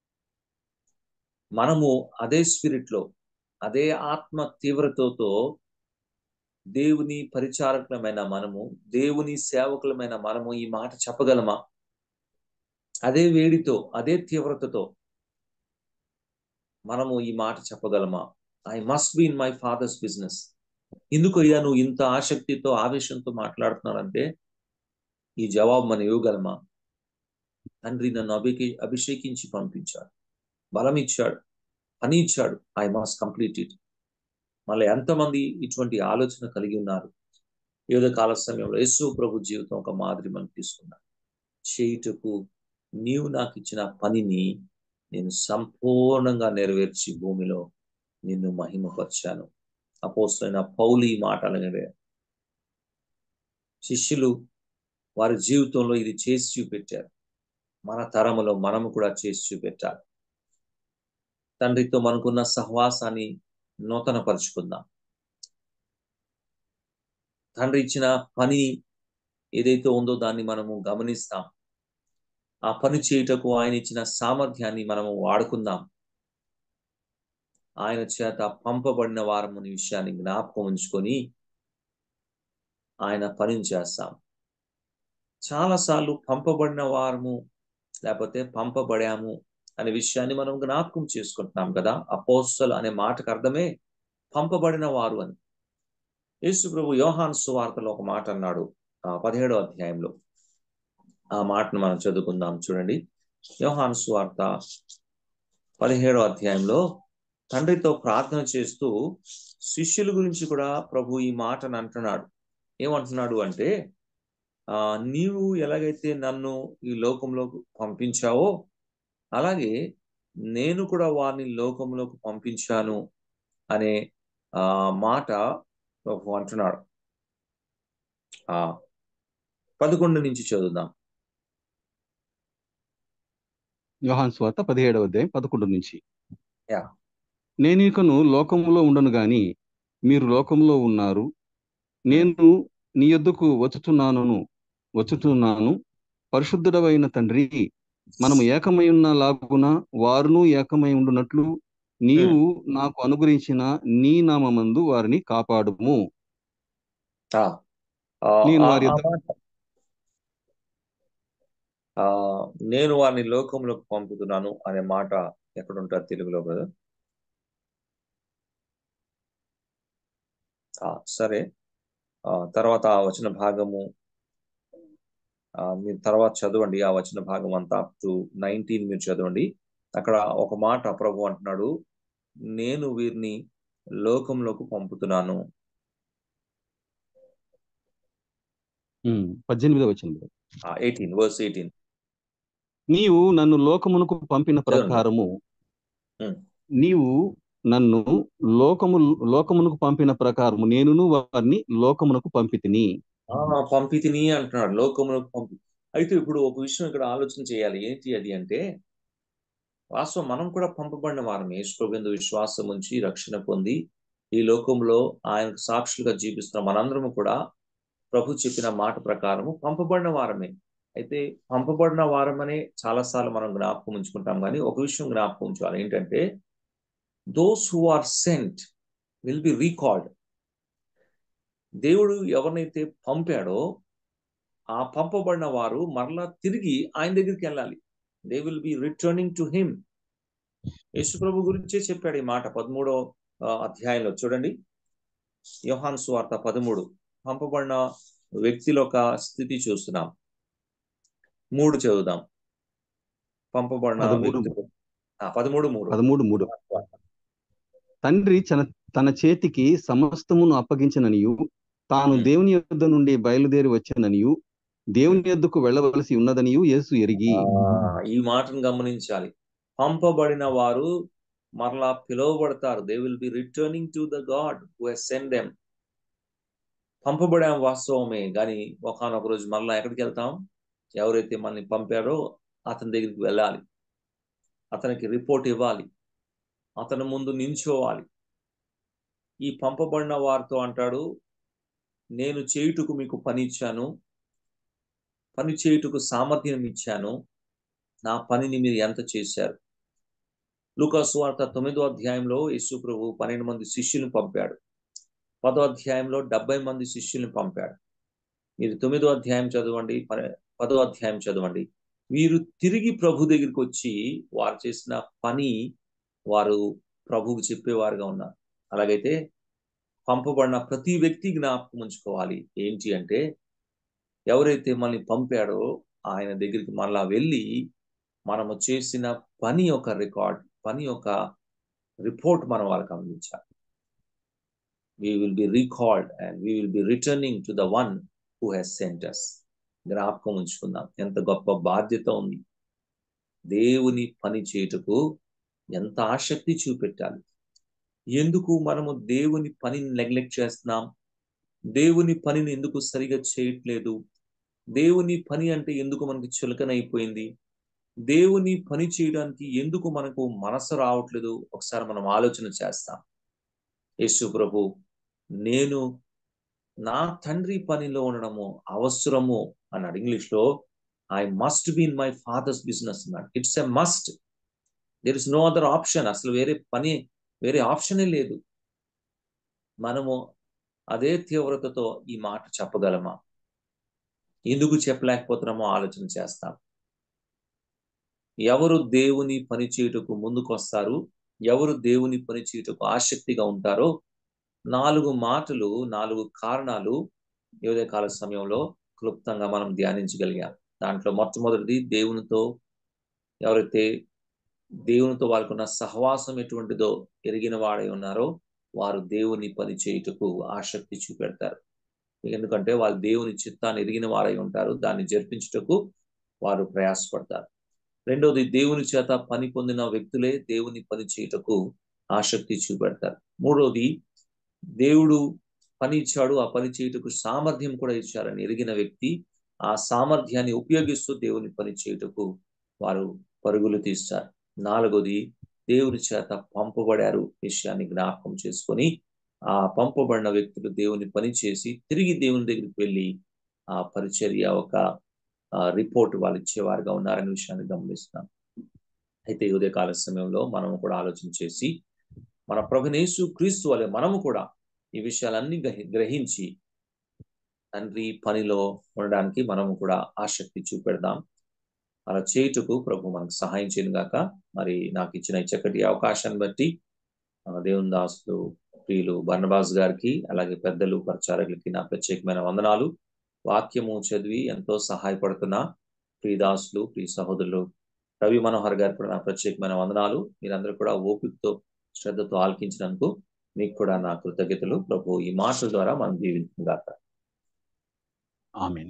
మనము అదే స్పిరిట్లో అదే ఆత్మ తీవ్రతతో దేవుని పరిచారకులమైన మనము దేవుని సేవకులమైన మనము ఈ మాట చెప్పగలమా అదే వేడితో అదే తీవ్రతతో మనము ఈ మాట చెప్పగలమా I must be in my father's business ఎందుకు అయ్యా నువ్వు ఇంత ఆసక్తితో ఆవేశంతో మాట్లాడుతున్నాడంటే ఈ జవాబు మనం ఇవ్వగలమా తండ్రి నన్ను అభికి అభిషేకించి పంపించాడు బలం ఇచ్చాడు పని ఇచ్చాడు ఐ మస్ట్ కంప్లీట్ ఇట్ మళ్ళీ ఎంతమంది ఇటువంటి ఆలోచన కలిగి ఉన్నారు ఏదో కాల సమయంలో యేసు ప్రభు జీవితం ఒక మాదిరి మనం తీసుకున్నాడు చేయుటకు నీవు నాకు ఇచ్చిన పనిని నేను సంపూర్ణంగా నెరవేర్చి భూమిలో నిన్ను మహిమపరిచాను అపోసరైన పౌలి మాట అలాగే శిష్యులు వారి జీవితంలో ఇది చేసి చూపెట్టారు మన తరములో మనము కూడా చేసి చూపెట్టాలి తండ్రితో మనకున్న సహవాసాన్ని నూతన పరుచుకుందాం తండ్రి ఇచ్చిన పని ఏదైతే ఉందో దాన్ని మనము గమనిస్తాం ఆ పని చేయుటకు ఆయన ఇచ్చిన సామర్థ్యాన్ని మనము వాడుకుందాం ఆయన చేత పంపబడిన వారముని విషయాన్ని జ్ఞాపకం ఉంచుకొని ఆయన పనిని చేస్తాం చాలాసార్లు పంపబడిన వారము లేకపోతే పంపబడాము అనే విషయాన్ని మనం జ్ఞాపకం చేసుకుంటున్నాం కదా అపోస్తలు అనే మాటకు అర్థమే పంపబడిన వారు అని యేసు ప్రభు యోహాన్ సువార్తలో ఒక మాట అన్నాడు ఆ పదిహేడో అధ్యాయంలో ఆ మాటను మనం చదువుకుందాం చూడండి యోహాన్ సువార్త పదిహేడో అధ్యాయంలో తండ్రితో ప్రార్థన చేస్తూ శిష్యుల గురించి కూడా ప్రభు ఈ మాటను అంటున్నాడు ఏమంటున్నాడు అంటే ఆ నీవు ఎలాగైతే నన్ను ఈ లోకంలోకి పంపించావో అలాగే నేను కూడా వారిని లోకంలోకి పంపించాను అనే ఆ మాట ప్రభు అంటున్నాడు ఆ పదకొండు నుంచి చదువుదాం యోహాన్ స్వార్త పదిహేడవ అధ్యాయం పదకొండు నుంచి యా. నేను ఇకను లోకములో ఉండను గాని మీరు లోకంలో ఉన్నారు నేను నీ యొద్దకు వచ్చుచున్నాను వచ్చుచున్నాను పరిశుద్ధుడవైన తండ్రి మనము ఏకమై ఉన్న లాగున వారును ఏకమై ఉండునట్లు నీవు నాకు అనుగ్రహించిన నీ నామమందు వారిని కాపాడుము ఆ, ఆ, నేను ఆ- వారి ఆ యొద్ద- మాట. ఆ, నేను వారిని లోకంలోకి పంపుతున్నాను అనే మాట ఎక్కడ ఉంటారు తెలుగులో కదా ఆ, సరే ఆ, తర్వాత ఆ వచన భాగము ఆ, మీరు తర్వాత చదవండి ఆ వచన భాగం అంతా అప్ టు నైన్టీన్ మీరు చదవండి అక్కడ ఒక మాట ప్రభు అంటున్నాడు నేను వీరిని లోకంలోకి పంపుతున్నాను ఉమ్, పద్దెనిమిదవ వచ్చింది ఎయిటీన్ వర్స్ ఎయిటీన్ నీవు నన్ను లోకమునకు పంపిన ప్రకారము ఉమ్. నీవు నన్ను లోకము లోకమునకు పంపిన ప్రకారము నేనును వారిని లోకమునకు పంపితిని ఆ పంపితిని అంటున్నాడు లోకములకు పంపి అయితే ఇప్పుడు ఒక విషయం ఇక్కడ ఆలోచన చేయాలి ఏంటి అది అంటే వాస్తవం మనం కూడా పంపబడిన వారం యేసుప్రభు విశ్వాసం ఉంచి రక్షణ పొంది ఈ లోకంలో ఆయనకు సాక్షులుగా జీవిస్తున్న మనందరము కూడా ప్రభు చెప్పిన మాట ప్రకారము పంపబడిన వారమే అయితే పంపబడిన వారమనే చాలాసార్లు మనం జ్ఞాపకం ఉంచుకుంటాం కానీ ఒక విషయం జ్ఞాపకం ఉంచాలి ఏంటంటే those who are sent will be recalled దేవుడు ఎవరినైతే పంపాడో ఆ పంపబడిన వారు మరలా తిరిగి ఆయన దగ్గరికి వెళ్ళాలి they will be returning to him యేసుప్రభు గురించే చెప్పాడు ఈ మాట పదమూడో ఆ, అధ్యాయంలో చూడండి యోహాన్ సువార్త పదమూడు పంపబడిన వ్యక్తిలో ఒక స్థితి చూస్తున్నాం మూడు చదువుదాం పంపబడిన పదమూడు. వ్యక్తులు ఆ, పదమూడు మూడు పదమూడు మూడు తండ్రి తన తన చేతికి సమస్తమును అప్పగించననియు తాను Hmm. దేవుని యొద్ద నుండి బయలుదేరి వచ్చననియు దేవుని యొద్దకు వెళ్ళవలసి ఉన్నదనియు యేసు ఎరిగి ఆ, ఈ మాటను గమనించాలి పంపబడిన వారు మరలా పిలువబడతారు they will be returning to the God who has send them పంపబడాం వాస్తవమే కానీ ఒకనొక రోజు మరలా ఎక్కడికి వెళ్తాం ఎవరైతే మనల్ని పంపారో అతని దగ్గరికి వెళ్ళాలి అతనికి రిపోర్ట్ ఇవ్వాలి అతని ముందు నించోవాలి ఈ పంపబడిన వారితో అంటాడు నేను చేయుటకు మీకు పని ఇచ్చాను పని చేయుటకు సామర్థ్యం ఇచ్చాను నా పనిని మీరు ఎంత చేశారు లూకాసు వార్త తొమ్మిదో అధ్యాయంలో యేసు ప్రభు పన్నెండు మంది శిష్యులను పంపాడు పదో అధ్యాయంలో డెబ్బై మంది శిష్యుల్ని పంపాడు మీరు తొమ్మిదో అధ్యాయం చదవండి ప- పదో అధ్యాయం చదవండి వీరు తిరిగి ప్రభు దగ్గరికి వచ్చి వారు చేసిన పని వారు ప్రభువుకు చెప్పేవారుగా ఉన్నారు అలాగైతే పంపబడిన ప్రతి వ్యక్తి జ్ఞాపకం ఉంచుకోవాలి ఏంటి అంటే ఎవరైతే మనల్ని పంపాడో ఆయన దగ్గరికి మళ్ళా వెళ్ళి మనము చేసిన పని యొక్క రికార్డ్ పని యొక్క రిపోర్ట్ మనం వాళ్ళకి అందించాలి we will be recalled and we will be returning to the one who has sent us జ్ఞాపకం ఉంచుకుందాం ఎంత గొప్ప బాధ్యత ఉంది దేవుని పని చేయుటకు ఎంత ఆసక్తి చూపెట్టాలి ఎందుకు మనము దేవుని పనిని నెగ్లెక్ట్ చేస్తున్నాం దేవుని పనిని ఎందుకు సరిగా చేయట్లేదు దేవుని పని అంటే ఎందుకు మనకి చులకనైపోయింది దేవుని పని చేయడానికి ఎందుకు మనకు మనసు రావట్లేదు ఒకసారి మనం ఆలోచన చేస్తాం యేసు ప్రభు నేను నా తండ్రి పనిలో ఉండడము అవసరము అన్నాడు ఇంగ్లీష్ లో I must be in my father's business అన్నాడు it's a must there is no other option అసలు వేరే పని వేరే ఆప్షనే లేదు మనము అదే తీవ్రతతో ఈ మాట చెప్పగలమా ఎందుకు చెప్పలేకపోతున్నామో ఆలోచన చేస్తాం ఎవరు దేవుని పని చేయుటకు ముందుకొస్తారు ఎవరు దేవుని పని చేయుటకు ఆసక్తిగా ఉంటారో నాలుగు మాటలు నాలుగు కారణాలు యోదయ కాల సమయంలో క్లుప్తంగా మనం ధ్యానించగలిగాం దాంట్లో మొట్టమొదటిది దేవునితో ఎవరైతే దేవునితో వాళ్ళకున్న సహవాసం ఎటువంటిదో ఎరిగిన వాడై ఉన్నారో వారు దేవుని పని చేయుటకు ఆసక్తి చూపెడతారు ఎందుకంటే వాళ్ళు దేవుని చిత్తాన్ని ఎరిగిన వారై ఉంటారు దాన్ని జరిపించుటకు వారు ప్రయాసపడతారు రెండవది దేవుని చేత పని పొందిన వ్యక్తులే దేవుని పని చేయుటకు ఆసక్తి చూపెడతారు మూడవది దేవుడు పని ఇచ్చాడు ఆ పని చేయుటకు సామర్థ్యం కూడా ఇచ్చారని ఎరిగిన వ్యక్తి ఆ సామర్థ్యాన్ని ఉపయోగిస్తూ దేవుని పని చేయుటకు వారు పరుగులు తీస్తారు నాలుగోది దేవుని చేత పంపబడారు విషయాన్ని జ్ఞాపకం చేసుకొని ఆ పంపబడిన వ్యక్తులు దేవుని పని చేసి తిరిగి దేవుని దగ్గరికి వెళ్ళి ఆ పరిచర్య ఒక రిపోర్ట్ వాళ్ళు ఇచ్చేవారుగా ఉన్నారనే విషయాన్ని గమనిస్తున్నాం అయితే ఈ ఉదయకాల సమయంలో మనము కూడా ఆలోచన చేసి మన ప్రభునేసు క్రీస్తు వలె మనము కూడా ఈ విషయాలన్నీ గ్రహించి తండ్రి పనిలో ఉండడానికి మనము కూడా ఆసక్తి చూపెడదాం అలా చేయుటకు ప్రభు మనకు సహాయం చేయను గాక మరి నాకు ఇచ్చిన ఈ చక్కటి అవకాశాన్ని బట్టి దేవుని దాసులు ప్రియులు బర్ణబాస్ గారికి అలాగే పెద్దలు పరిచారకులకి నా ప్రత్యేకమైన వందనాలు వాక్యము చదివి ఎంతో సహాయపడుతున్న ప్రియదాసులు ప్రియ సహోదరులు రవి మనోహర్ గారికి కూడా నా ప్రత్యేకమైన వందనాలు మీరందరూ కూడా ఓపికతో శ్రద్ధతో ఆలకించినందుకు మీకు కూడా నా కృతజ్ఞతలు ప్రభు ఈ మాటల ద్వారా మనం జీవించుగాక ఆమె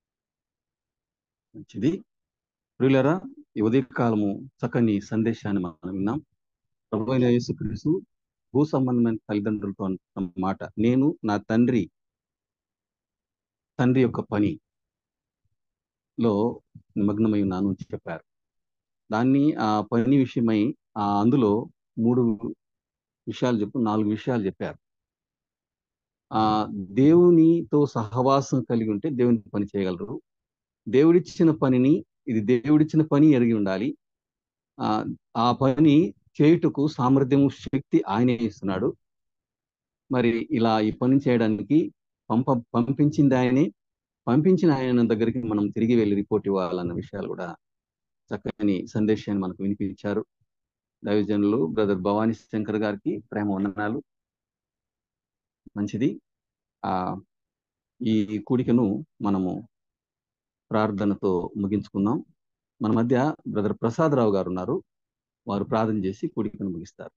మంచిది ప్రియులరా ఈ ఉదయకాలము చక్కని సందేశాన్ని మనం విన్నాం ప్రభు అయిన యేసుక్రీస్తు భూ సంబంధమైన తల్లిదండ్రులతో అంటున్న మాట నేను నా తండ్రి తండ్రి యొక్క పని లో నిమగ్నమై ఉన్నాను అని చెప్పారు దాన్ని ఆ పని విషయమై ఆ అందులో మూడు విషయాలు చెప్పు నాలుగు విషయాలు చెప్పారు ఆ దేవునితో సహవాసం కలిగి ఉంటే దేవుని పని చేయగలరు దేవుడిచ్చిన పనిని ఇది దేవుడిచ్చిన పని ఎరిగి ఉండాలి ఆ ఆ పని చేయుటకు సామర్థ్యము శక్తి ఆయనే ఇస్తున్నాడు మరి ఇలా ఈ పని చేయడానికి పంప పంపించింది ఆయనే పంపించిన ఆయన దగ్గరికి మనం తిరిగి వెళ్ళి రిపోర్ట్ ఇవ్వాలన్న విషయాలు కూడా చక్కని సందేశాన్ని మనకు వినిపించారు దైవజనులు బ్రదర్ భవానీ శంకర్ గారికి ప్రేమ వందనాలు మంచిది ఆ ఈ కూడికను మనము ప్రార్థనతో ముగించుకుందాం మన మధ్య బ్రదర్ ప్రసాద్ రావు గారు ఉన్నారు వారు ప్రార్థన చేసి కూడికను ముగిస్తారు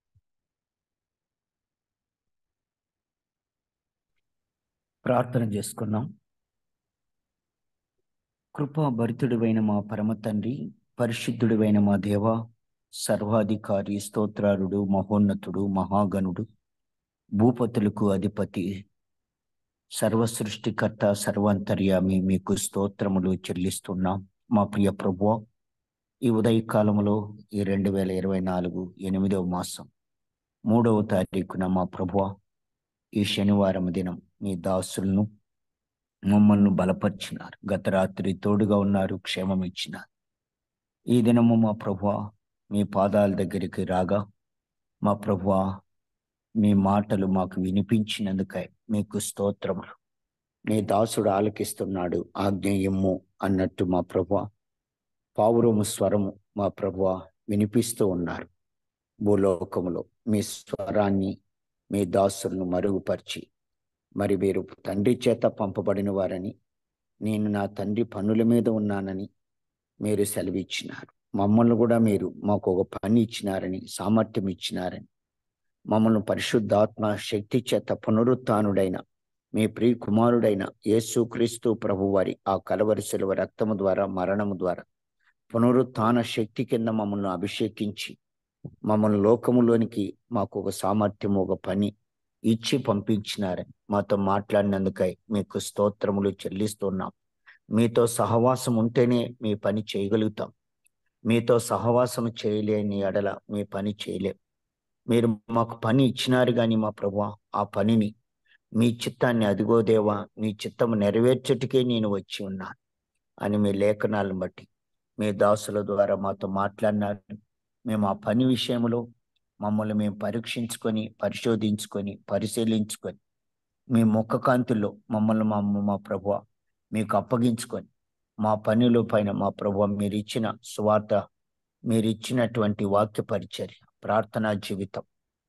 ప్రార్థన చేసుకుందాం కృపా భరితుడివైన మా పరమ తండ్రి పరిశుద్ధుడివైన మా దేవ సర్వాధికారి స్తోత్రారుడు మహోన్నతుడు మహాగణుడు భూపతులకు అధిపతి సర్వ సృష్టికర్త సర్వాంతర్యామి మీకు స్తోత్రములు చెల్లిస్తున్నాం మా ప్రియ ప్రభు ఈ ఉదయకాలంలో ఈ రెండు వేల ఇరవై నాలుగు ఎనిమిదవ మాసం మూడవ తారీఖున మా ప్రభు ఈ శనివారం దినం మీ దాసులను మమ్మల్ని బలపరిచినారు గత రాత్రి తోడుగా ఉన్నారు క్షేమం ఇచ్చినారు ఈ దినము మా ప్రభు మీ పాదాల దగ్గరికి రాగా మా ప్రభు మీ మాటలు మాకు వినిపించినందుకై మీకు స్తోత్రములు నీ దాసుడు ఆలకిస్తున్నాడు ఆజ్ఞేయము అన్నట్టు మా ప్రభు పావురము స్వరము మా ప్రభు వినిపిస్తూ ఉన్నారు భూలోకములో మీ స్వరాన్ని మీ దాసులను మరుగుపరిచి మరి మీరు తండ్రి చేత పంపబడిన వారని నేను నా తండ్రి పనుల మీద ఉన్నానని మీరు సెలవిచ్చినారు మమ్మల్ని కూడా మీరు మాకు ఒక పని ఇచ్చినారని సామర్థ్యం ఇచ్చినారని మమ్మల్ని పరిశుద్ధాత్మ శక్తి చేత పునరుత్డైన మీ ప్రియ కుమారుడైన యేసుక్రీస్తు ప్రభువారి ఆ కలవరి శిలువ రక్తము ద్వారా మరణము ద్వారా పునరుత్న శక్తి కింద మమ్మల్ని అభిషేకించి మమ్మల్ని లోకములోనికి మాకు ఒక సామర్థ్యం ఒక పని ఇచ్చి పంపించినారని మాతో మాట్లాడినందుకై మీకు స్తోత్రములు చెల్లిస్తున్నాం మీతో సహవాసం ఉంటేనే మీ పని చేయగలుగుతాం మీతో సహవాసం చేయలేని ఎడల మీ పని చేయలేం మీరు మాకు పని ఇచ్చినారు కానీ మా ప్రభు ఆ పనిని మీ చిత్తాన్ని అదిగో దేవా మీ చిత్తము నెరవేర్చుటకే నేను వచ్చి ఉన్నాను అని మీ లేఖనాలను బట్టి మీ దాసుల ద్వారా మాతో మాట్లాడినారు మేము ఆ పని విషయంలో మమ్మల్ని మేము పరీక్షించుకొని పరిశోధించుకొని పరిశీలించుకొని మీ ముఖ కాంతుల్లో మమ్మల్ని మా మా ప్రభు మీకు అప్పగించుకొని మా పనుల పైన మా ప్రభు మీరు ఇచ్చిన సువార్త మీరు ఇచ్చినటువంటి వాక్య పరిచర్య ప్రార్థనా జీవితం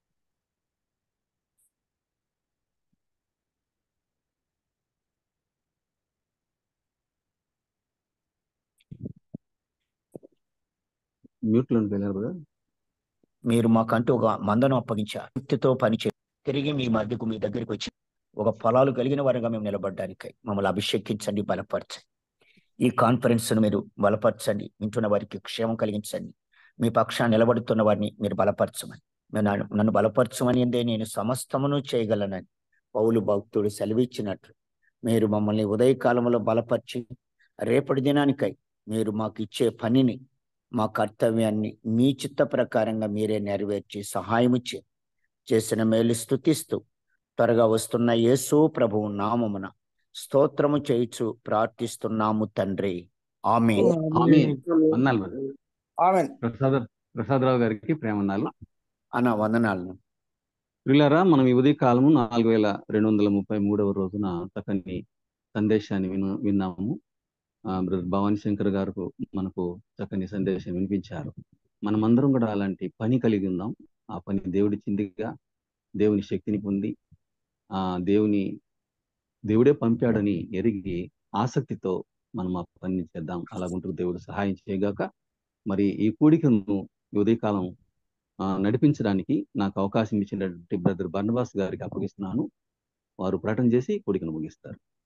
మ్యూట్ లోకి వెళ్ళారు కదా మీరు మాకంటూ ఒక మందను అప్పగించారు శక్తితో పనిచే తిరిగి మీ మధ్యకు మీ దగ్గరికి వచ్చి ఒక పొలాలు కలిగిన వారిగా మేము నిలబడ్డానికి మమ్మల్ని అభిషేకించండి బలపరచండి ఈ కాన్ఫరెన్స్ ను మీరు బలపరచండి వింటున్న వారికి క్షేమం కలిగించండి మీ పక్షాన్ని నిలబడుతున్న వారిని మీరు బలపరచమని నేను నన్ను- నన్ను బలపరచమని అందే నేను సమస్తమును చేయగలనని పౌలు భక్తుడు సెలవిచ్చినట్లు మీరు మమ్మల్ని ఉదయకాలంలో బలపరిచి రేపటి దినానికై మీరు మాకు ఇచ్చే పనిని మా కర్తవ్యాన్ని మీ చిత్త ప్రకారంగా మీరే నెరవేర్చి సహాయము చే చేసిన మేలు స్థుతిస్తూ త్వరగా వస్తున్న యేసు ప్రభువు నామమున స్తోత్రము చేయిచు ప్రార్థిస్తున్నాము తండ్రి ఆమె ఆమేన్. వందనాలు మరి. ఆమెన్ ప్రసాద్ ప్రసాదరావు గారికి ప్రేమన్నాలు అన్న వందనాలను ప్రియులారా మనం ఈ ఉదయ కాలము నాలుగు వేల రెండు వందల ముప్పై మూడవ రోజున చక్కని సందేశాన్ని విను విన్నాము ఆ, బ్రదర్ భవానీ శంకర్ గారు మనకు చక్కని సందేశం వినిపించారు మనమందరం కూడా అలాంటి పని కలిగి ఉందాం ఆ పని దేవుడిచ్చిందిగా దేవుని శక్తిని పొంది ఆ దేవుని దేవుడే పంపాడని ఎరిగి ఆసక్తితో మనం ఆ పని చేద్దాం అలాగుంటూ దేవుడు సహాయం చేయగాక మరి ఈ కూడికను ఈ ఉదయకాలం ఆ, నడిపించడానికి నాకు అవకాశం ఇచ్చినటువంటి బ్రదర్ బర్నబాస్ గారికి అప్పగిస్తున్నాను వారు ప్రకటన చేసి కూడికను ముగిస్తారు